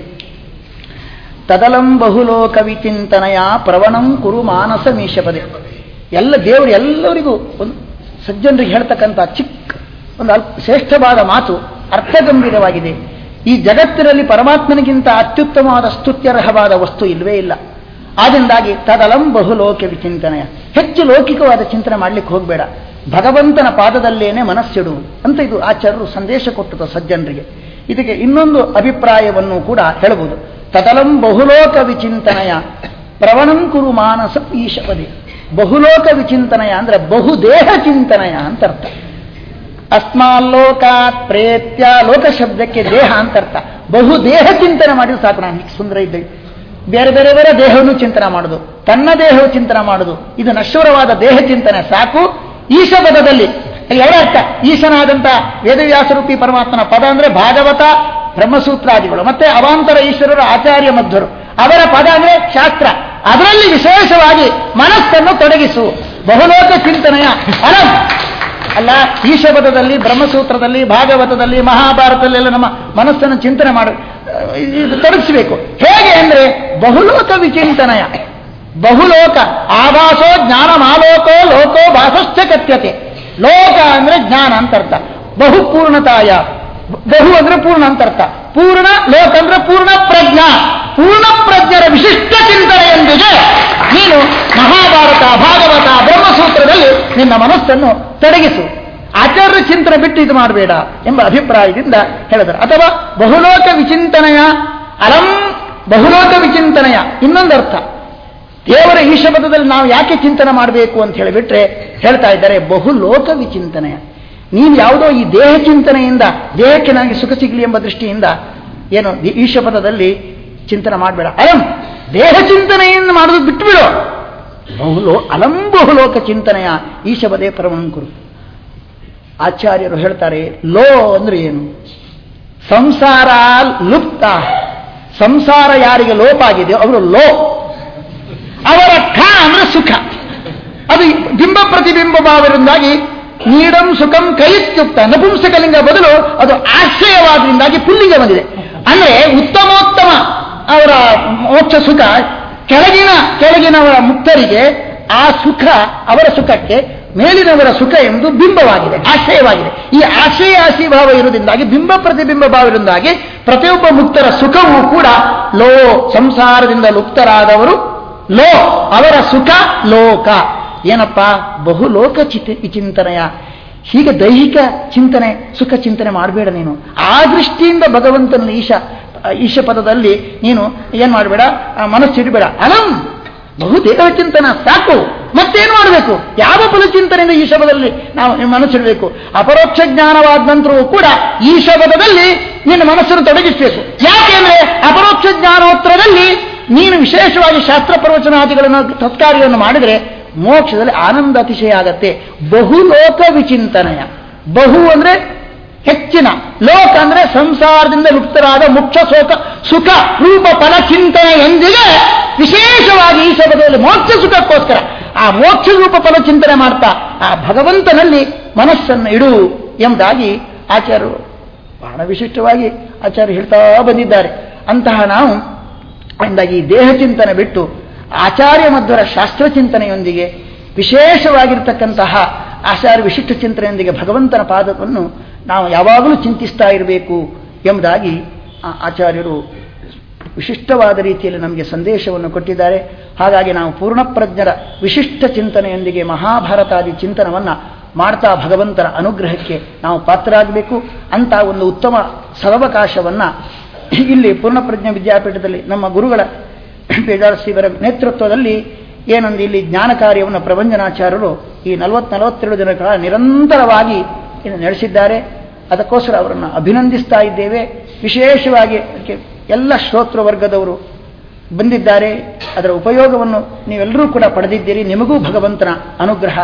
ತದಲಂ ಬಹುಲೋಕ ವಿಚಿಂತನಯ ಪ್ರವಣಂ ಕುರು ಮಾನಸ ಮೀಶಪದೆ ಎಲ್ಲ ದೇವರು ಎಲ್ಲರಿಗೂ ಒಂದು ಸಜ್ಜನರಿಗೆ ಹೇಳ್ತಕ್ಕಂಥ ಚಿಕ್ಕ ಒಂದು ಅಲ್ಪ ಶ್ರೇಷ್ಠವಾದ ಮಾತು ಅರ್ಥಗಂಭೀರವಾಗಿದೆ ಈ ಜಗತ್ತಿನಲ್ಲಿ ಪರಮಾತ್ಮನಿಗಿಂತ ಅತ್ಯುತ್ತಮವಾದ ಸ್ತುತ್ಯರ್ಹವಾದ ವಸ್ತು ಇಲ್ಲವೇ ಇಲ್ಲ ಆದ್ದರಿಂದಾಗಿ ತದಲಂ ಬಹುಲೋಕ ವಿಚಿಂತನೆಯ ಹೆಚ್ಚು ಲೌಕಿಕವಾದ ಚಿಂತನೆ ಮಾಡ್ಲಿಕ್ಕೆ ಹೋಗಬೇಡ ಭಗವಂತನ ಪಾದದಲ್ಲೇನೆ ಮನಸ್ಸಿಡು ಅಂತ ಇದು ಆಚಾರ್ಯರು ಸಂದೇಶ ಕೊಟ್ಟದ ಸಜ್ಜನರಿಗೆ ಇದಕ್ಕೆ ಇನ್ನೊಂದು ಅಭಿಪ್ರಾಯವನ್ನು ಕೂಡ ಹೇಳಬಹುದು ತದಲಂ ಬಹುಲೋಕ ವಿಚಿಂತನೆಯ ಪ್ರವಣಂ ಕುರು ಮಾನಸ ಈಶಪದಿ ಬಹುಲೋಕ ವಿಚಿಂತನೆಯ ಅಂದ್ರೆ ಬಹುದೇಹ ಚಿಂತನೆಯ ಅಂತ ಅರ್ಥ ಅಸ್ಮಾಲ್ಲೋಕಾತ್ ಪ್ರೇತ್ಯ ಲೋಕ ಶಬ್ದಕ್ಕೆ ದೇಹ ಅಂತ ಅರ್ಥ ಬಹುದೇಹ ಚಿಂತನೆ ಮಾಡಿದ್ರೆ ಸಾಕು ನಾನು ಸುಂದರ ಇದ್ದೆ ಬೇರೆ ಬೇರೆ ಬೇರೆ ದೇಹವನ್ನು ಚಿಂತನೆ ಮಾಡುದು ತನ್ನ ದೇಹವು ಚಿಂತನೆ ಮಾಡುದು ಇದು ನಶ್ವರವಾದ ದೇಹ ಚಿಂತನೆ ಸಾಕು ಈಶ ಪದದಲ್ಲಿ ಎರಡು ಅರ್ಥ ಈಶನಾದಂತ ವೇದವ್ಯಾಸರೂಪಿ ಪರಮಾತ್ಮನ ಪದ ಅಂದ್ರೆ ಭಾಗವತ ಬ್ರಹ್ಮಸೂತ್ರಾದಿಗಳು ಮತ್ತೆ ಅವಾಂತರ ಈಶ್ವರರು ಆಚಾರ್ಯ ಮಧ್ವರು ಅವರ ಪದ ಅಂದ್ರೆ ಶಾಸ್ತ್ರ ಅದರಲ್ಲಿ ವಿಶೇಷವಾಗಿ ಮನಸ್ಸನ್ನು ತೊಡಗಿಸು ಬಹುಲೋಕ ಚಿಂತನೆಯ ಅನಂ ಅಲ್ಲ ಈಶಪದದಲ್ಲಿ ಬ್ರಹ್ಮಸೂತ್ರದಲ್ಲಿ ಭಾಗವತದಲ್ಲಿ ಮಹಾಭಾರತದಲ್ಲೆಲ್ಲ ನಮ್ಮ ಮನಸ್ಸನ್ನು ಚಿಂತನೆ ಮಾಡ ಇದು ತೊಡಗಿಸಬೇಕು ಹೇಗೆ ಅಂದ್ರೆ ಬಹುಲೋಕ ವಿಚಿಂತನಯ ಬಹುಲೋಕ ಆಭಾಸೋ ಜ್ಞಾನ ಮಾಲೋಕೋ ಲೋಕೋ ಭಾಸಶ್ಚ ಕಥ್ಯತೆ ಲೋಕ ಅಂದ್ರೆ ಜ್ಞಾನ ಅಂತ ಅರ್ಥ ಬಹು ಪೂರ್ಣತಾಯ ಬಹು ಅಂದ್ರೆ ಪೂರ್ಣ ಅಂತ ಅರ್ಥ ಪೂರ್ಣ ಲೋಕ ಅಂದ್ರೆ ಪೂರ್ಣ ಪ್ರಜ್ಞ ಪೂರ್ಣ ಪ್ರಜ್ಞರ ವಿಶಿಷ್ಟ ಚಿಂತನೆಯೊಂದಿಗೆ ನೀನು ಮಹಾಭಾರತ ಭಾಗವತ ಬ್ರಹ್ಮಸೂತ್ರದಲ್ಲಿ ನಿನ್ನ ಮನಸ್ಸನ್ನು ತೊಡಗಿಸು ಆಚಾರ್ಯ ಚಿಂತನೆ ಬಿಟ್ಟು ಇದು ಮಾಡಬೇಡ ಎಂಬ ಅಭಿಪ್ರಾಯದಿಂದ ಹೇಳಿದರು ಅಥವಾ ಬಹುಲೋಕ ವಿಚಿಂತನೆಯ ಅಲಂ ಬಹುಲೋಕ ವಿಚಿಂತನೆಯ ಇನ್ನೊಂದು ಅರ್ಥ ದೇವರ ಈಶಪದದಲ್ಲಿ ನಾವು ಯಾಕೆ ಚಿಂತನೆ ಮಾಡಬೇಕು ಅಂತ ಹೇಳಿಬಿಟ್ರೆ ಹೇಳ್ತಾ ಇದ್ದಾರೆ ಬಹುಲೋಕ ವಿಚಿಂತನೆಯ ನೀನು ಯಾವುದೋ ಈ ದೇಹ ಚಿಂತನೆಯಿಂದ ದೇಹಕ್ಕೆ ನನಗೆ ಸುಖ ಸಿಗಲಿ ಎಂಬ ದೃಷ್ಟಿಯಿಂದ ಏನು ಈ ಈಶಪದದಲ್ಲಿ ಚಿಂತನೆ ಮಾಡಬೇಡ ಅಲಂ ದೇಹ ಚಿಂತನೆಯನ್ನು ಮಾಡೋದು ಬಿಟ್ಟುಬಿಡು ಬಹುಲೋ ಅಲಂ ಬಹುಲೋಕ ಚಿಂತನೆಯ ಈಶಪದೇ ಪರಮಂಕುರು ಆಚಾರ್ಯರು ಹೇಳ್ತಾರೆ ಲೋ ಅಂದ್ರೆ ಏನು ಸಂಸಾರ ಲುಪ್ತ ಸಂಸಾರ ಯಾರಿಗೆ ಲೋಪ ಆಗಿದೆಯೋ ಅವರು ಲೋ ಅವರ ಖ ಅಂದ್ರೆ ಸುಖ ಅದು ಬಿಂಬ ಪ್ರತಿಬಿಂಬ ಭಾವದಿಂದಾಗಿ ನೀಡಂ ಸುಖಂ ಕೈತ್ಯುಕ್ತ ನಪುಂಸಕಲಿಂಗ ಬದಲು ಅದು ಆಶ್ರಯವಾದ್ರಿಂದಾಗಿ ಪುಲ್ಲಿಂಗ ಬಂದಿದೆ ಅಂದ್ರೆ ಉತ್ತಮೋತ್ತಮ ಅವರ ಮೋಕ್ಷ ಸುಖ ಕೆಳಗಿನ ಕೆಳಗಿನವರ ಮುಕ್ತರಿಗೆ ಆ ಸುಖ ಅವರ ಸುಖಕ್ಕೆ ಮೇಲಿನವರ ಸುಖ ಎಂಬುದು ಬಿಂಬವಾಗಿದೆ ಆಶ್ರಯವಾಗಿದೆ ಈ ಆಶ್ರಯ ಆಶ್ರಯ ಭಾವ ಇರುವುದರಿಂದಾಗಿ ಬಿಂಬ ಪ್ರತಿಬಿಂಬ ಭಾವದಿಂದಾಗಿ ಪ್ರತಿಯೊಬ್ಬ ಮುಕ್ತರ ಸುಖವೂ ಕೂಡ ಲೋ ಸಂಸಾರದಿಂದ ಲುಪ್ತರಾದವರು ಲೋ ಅವರ ಸುಖ ಲೋಕ ಏನಪ್ಪ ಬಹುಲೋಕ ಚಿತಿ ವಿಚಿಂತನೆಯ ಹೀಗೆ ದೈಹಿಕ ಚಿಂತನೆ ಸುಖ ಚಿಂತನೆ ಮಾಡಬೇಡ ನೀನು ಆ ದೃಷ್ಟಿಯಿಂದ ಭಗವಂತನ ಈಶ ಈಶ ಪದದಲ್ಲಿ ನೀನು ಏನ್ ಮಾಡಬೇಡ ಮನಸ್ಸಿಡಬೇಡ ಅಲಂ ಬಹುದೇಹ ಚಿಂತನ ಸಾಕು ಮತ್ತೇನು ಮಾಡಬೇಕು ಯಾವ ಫಲಚಿಂತನೆಯಿಂದ ಈ ಶಬ್ದದಲ್ಲಿ ನಾವು ಮನಸ್ಸಿಡಬೇಕು ಅಪರೋಕ್ಷ ಜ್ಞಾನವಾದ ನಂತರವೂ ಕೂಡ ಈ ಶಬ್ದದಲ್ಲಿ ನಿನ್ನ ಮನಸ್ಸನ್ನು ತೊಡಗಿಸಬೇಕು ಯಾಕೆಂದ್ರೆ ಅಪರೋಕ್ಷ ಜ್ಞಾನೋತ್ತರದಲ್ಲಿ ನೀನು ವಿಶೇಷವಾಗಿ ಶಾಸ್ತ್ರ ಪ್ರವಚನಾದಿಗಳನ್ನು ತತ್ಕಾರ್ಯವನ್ನು ಮಾಡಿದರೆ ಮೋಕ್ಷದಲ್ಲಿ ಆನಂದ ಅತಿಶಯ ಆಗತ್ತೆ ಬಹುಲೋಕ ವಿಚಿಂತನೆಯ ಬಹು ಅಂದ್ರೆ ಹೆಚ್ಚಿನ ಲೋಕ ಅಂದ್ರೆ ಸಂಸಾರದಿಂದ ಮುಕ್ತರಾದ ಮುಖ್ಯ ಶೋಕ ಸುಖ ರೂಪ ಫಲ ಚಿಂತನೆಯೊಂದಿಗೆ ವಿಶೇಷವಾಗಿ ಈ ಶಬ್ದದಲ್ಲಿ ಮೋಕ್ಷ ಸುಖಕ್ಕೋಸ್ಕರ ಆ ಮೋಕ್ಷ ರೂಪ ಫಲ ಚಿಂತನೆ ಮಾಡ್ತಾ ಆ ಭಗವಂತನಲ್ಲಿ ಮನಸ್ಸನ್ನು ಇಡು ಎಂಬುದಾಗಿ ಆಚಾರ್ಯರು ಬಹಳ ವಿಶಿಷ್ಟವಾಗಿ ಆಚಾರ್ಯ ಹೇಳ್ತಾ ಬಂದಿದ್ದಾರೆ ಅಂತಹ ನಾವು ಅಂದಾಗಿ ಈ ದೇಹ ಚಿಂತನೆ ಬಿಟ್ಟು ಆಚಾರ್ಯ ಮಧ್ವರ ಶಾಸ್ತ್ರ ಚಿಂತನೆಯೊಂದಿಗೆ ವಿಶೇಷವಾಗಿರ್ತಕ್ಕಂತಹ ಆಚಾರ್ಯ ವಿಶಿಷ್ಟ ಚಿಂತನೆಯೊಂದಿಗೆ ಭಗವಂತನ ಪಾದವನ್ನು ನಾವು ಯಾವಾಗಲೂ ಚಿಂತಿಸ್ತಾ ಇರಬೇಕು ಎಂಬುದಾಗಿ ಆಚಾರ್ಯರು ವಿಶಿಷ್ಟವಾದ ರೀತಿಯಲ್ಲಿ ನಮಗೆ ಸಂದೇಶವನ್ನು ಕೊಟ್ಟಿದ್ದಾರೆ ಹಾಗಾಗಿ ನಾವು ಪೂರ್ಣಪ್ರಜ್ಞರ ವಿಶಿಷ್ಟ ಚಿಂತನೆಯೊಂದಿಗೆ ಮಹಾಭಾರತಾದಿ ಚಿಂತನವನ್ನು ಮಾಡ್ತಾ ಭಗವಂತನ ಅನುಗ್ರಹಕ್ಕೆ ನಾವು ಪಾತ್ರರಾಗಬೇಕು ಅಂತ ಒಂದು ಉತ್ತಮ ಸದವಕಾಶವನ್ನು ಇಲ್ಲಿ ಪೂರ್ಣಪ್ರಜ್ಞ ವಿದ್ಯಾಪೀಠದಲ್ಲಿ ನಮ್ಮ ಗುರುಗಳ ಬೇಜಾರಸಿವರ ನೇತೃತ್ವದಲ್ಲಿ ಏನೊಂದು ಇಲ್ಲಿ ಜ್ಞಾನ ಕಾರ್ಯವನ್ನು ಪ್ರಬಂಧನಾಚಾರ್ಯರು ಈ ನಲವತ್ತು ನಲವತ್ತೆರಡು ದಿನಗಳ ಕಾಲ ನಿರಂತರವಾಗಿ ನಡೆಸಿದ್ದಾರೆ ಅದಕ್ಕೋಸ್ಕರ ಅವರನ್ನು ಅಭಿನಂದಿಸ್ತಾ ಇದ್ದೇವೆ ವಿಶೇಷವಾಗಿ ಅದಕ್ಕೆ ಎಲ್ಲ ಶ್ರೋತೃ ವರ್ಗದವರು ಬಂದಿದ್ದಾರೆ ಅದರ ಉಪಯೋಗವನ್ನು ನೀವೆಲ್ಲರೂ ಕೂಡ ಪಡೆದಿದ್ದೀರಿ ನಿಮಗೂ ಭಗವಂತನ ಅನುಗ್ರಹ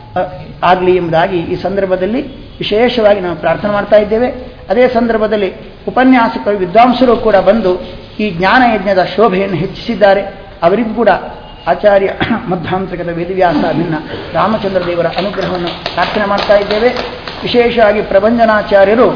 ಆಗಲಿ ಎಂಬುದಾಗಿ ಈ ಸಂದರ್ಭದಲ್ಲಿ ವಿಶೇಷವಾಗಿ ನಾವು ಪ್ರಾರ್ಥನೆ ಮಾಡ್ತಾ ಇದ್ದೇವೆ ಅದೇ ಸಂದರ್ಭದಲ್ಲಿ ಉಪನ್ಯಾಸಕರು ವಿದ್ವಾಂಸರು ಕೂಡ ಬಂದು ಈ ಜ್ಞಾನ ಯಜ್ಞದ ಶೋಭೆಯನ್ನು ಹೆಚ್ಚಿಸಿದ್ದಾರೆ ಅವರಿಗೂ ಕೂಡ ಆಚಾರ್ಯ ಮಧ್ಯಾಂತರಿಕದ ವೇದವ್ಯಾಸ ಭಿನ್ನ ರಾಮಚಂದ್ರ ದೇವರ ಅನುಗ್ರಹವನ್ನು ಪ್ರಾರ್ಥನೆ ಮಾಡ್ತಾ ಇದ್ದೇವೆ ವಿಶೇಷವಾಗಿ ಪ್ರಬಂಧನಾಚಾರ್ಯರು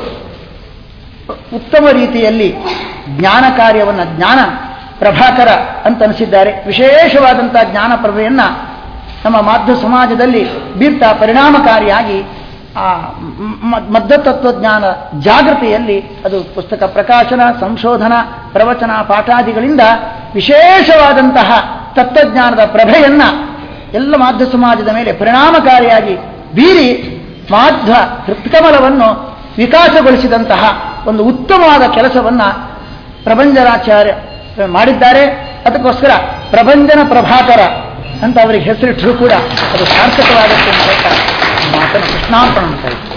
ಉತ್ತಮ ರೀತಿಯಲ್ಲಿ ಜ್ಞಾನ ಕಾರ್ಯವನ್ನು ಜ್ಞಾನ ಪ್ರಭಾಕರ ಅಂತ ಅನಿಸಿದ್ದಾರೆ ವಿಶೇಷವಾದಂಥ ಜ್ಞಾನ ಪ್ರಭೆಯನ್ನು ನಮ್ಮ ಮಾಧ್ಯ ಸಮಾಜದಲ್ಲಿ ಬೀರ್ತಾ ಪರಿಣಾಮಕಾರಿಯಾಗಿ ಆ ಮಧ್ಯತತ್ವಜ್ಞಾನ ಜಾಗೃತಿಯಲ್ಲಿ ಅದು ಪುಸ್ತಕ ಪ್ರಕಾಶನ ಸಂಶೋಧನಾ ಪ್ರವಚನ ಪಾಠಾದಿಗಳಿಂದ ವಿಶೇಷವಾದಂತಹ ತತ್ವಜ್ಞಾನದ ಪ್ರಭೆಯನ್ನ ಎಲ್ಲ ಮಾಧ್ಯ ಸಮಾಜದ ಮೇಲೆ ಪರಿಣಾಮಕಾರಿಯಾಗಿ ಬೀರಿ ಮಾಧ್ವ ಹೃತ್ಕಮಲವನ್ನು ವಿಕಾಸಗೊಳಿಸಿದಂತಹ ಒಂದು ಉತ್ತಮವಾದ ಕೆಲಸವನ್ನ ಪ್ರಭಂಜನಾಚಾರ್ಯ ಮಾಡಿದ್ದಾರೆ ಅದಕ್ಕೋಸ್ಕರ ಪ್ರಭಂಜನ ಪ್ರಭಾಕರ ಅಂತ ಅವರಿಗೆ ಹೆಸರಿಟ್ಟರೂ ಕೂಡ ಅದು ಸಾರ್ಥಕವಾಗುತ್ತೆ ಅಂತ ಮಾತನ್ನು ಕೃಷ್ಣಾರ್ಪಣ ಅಂತ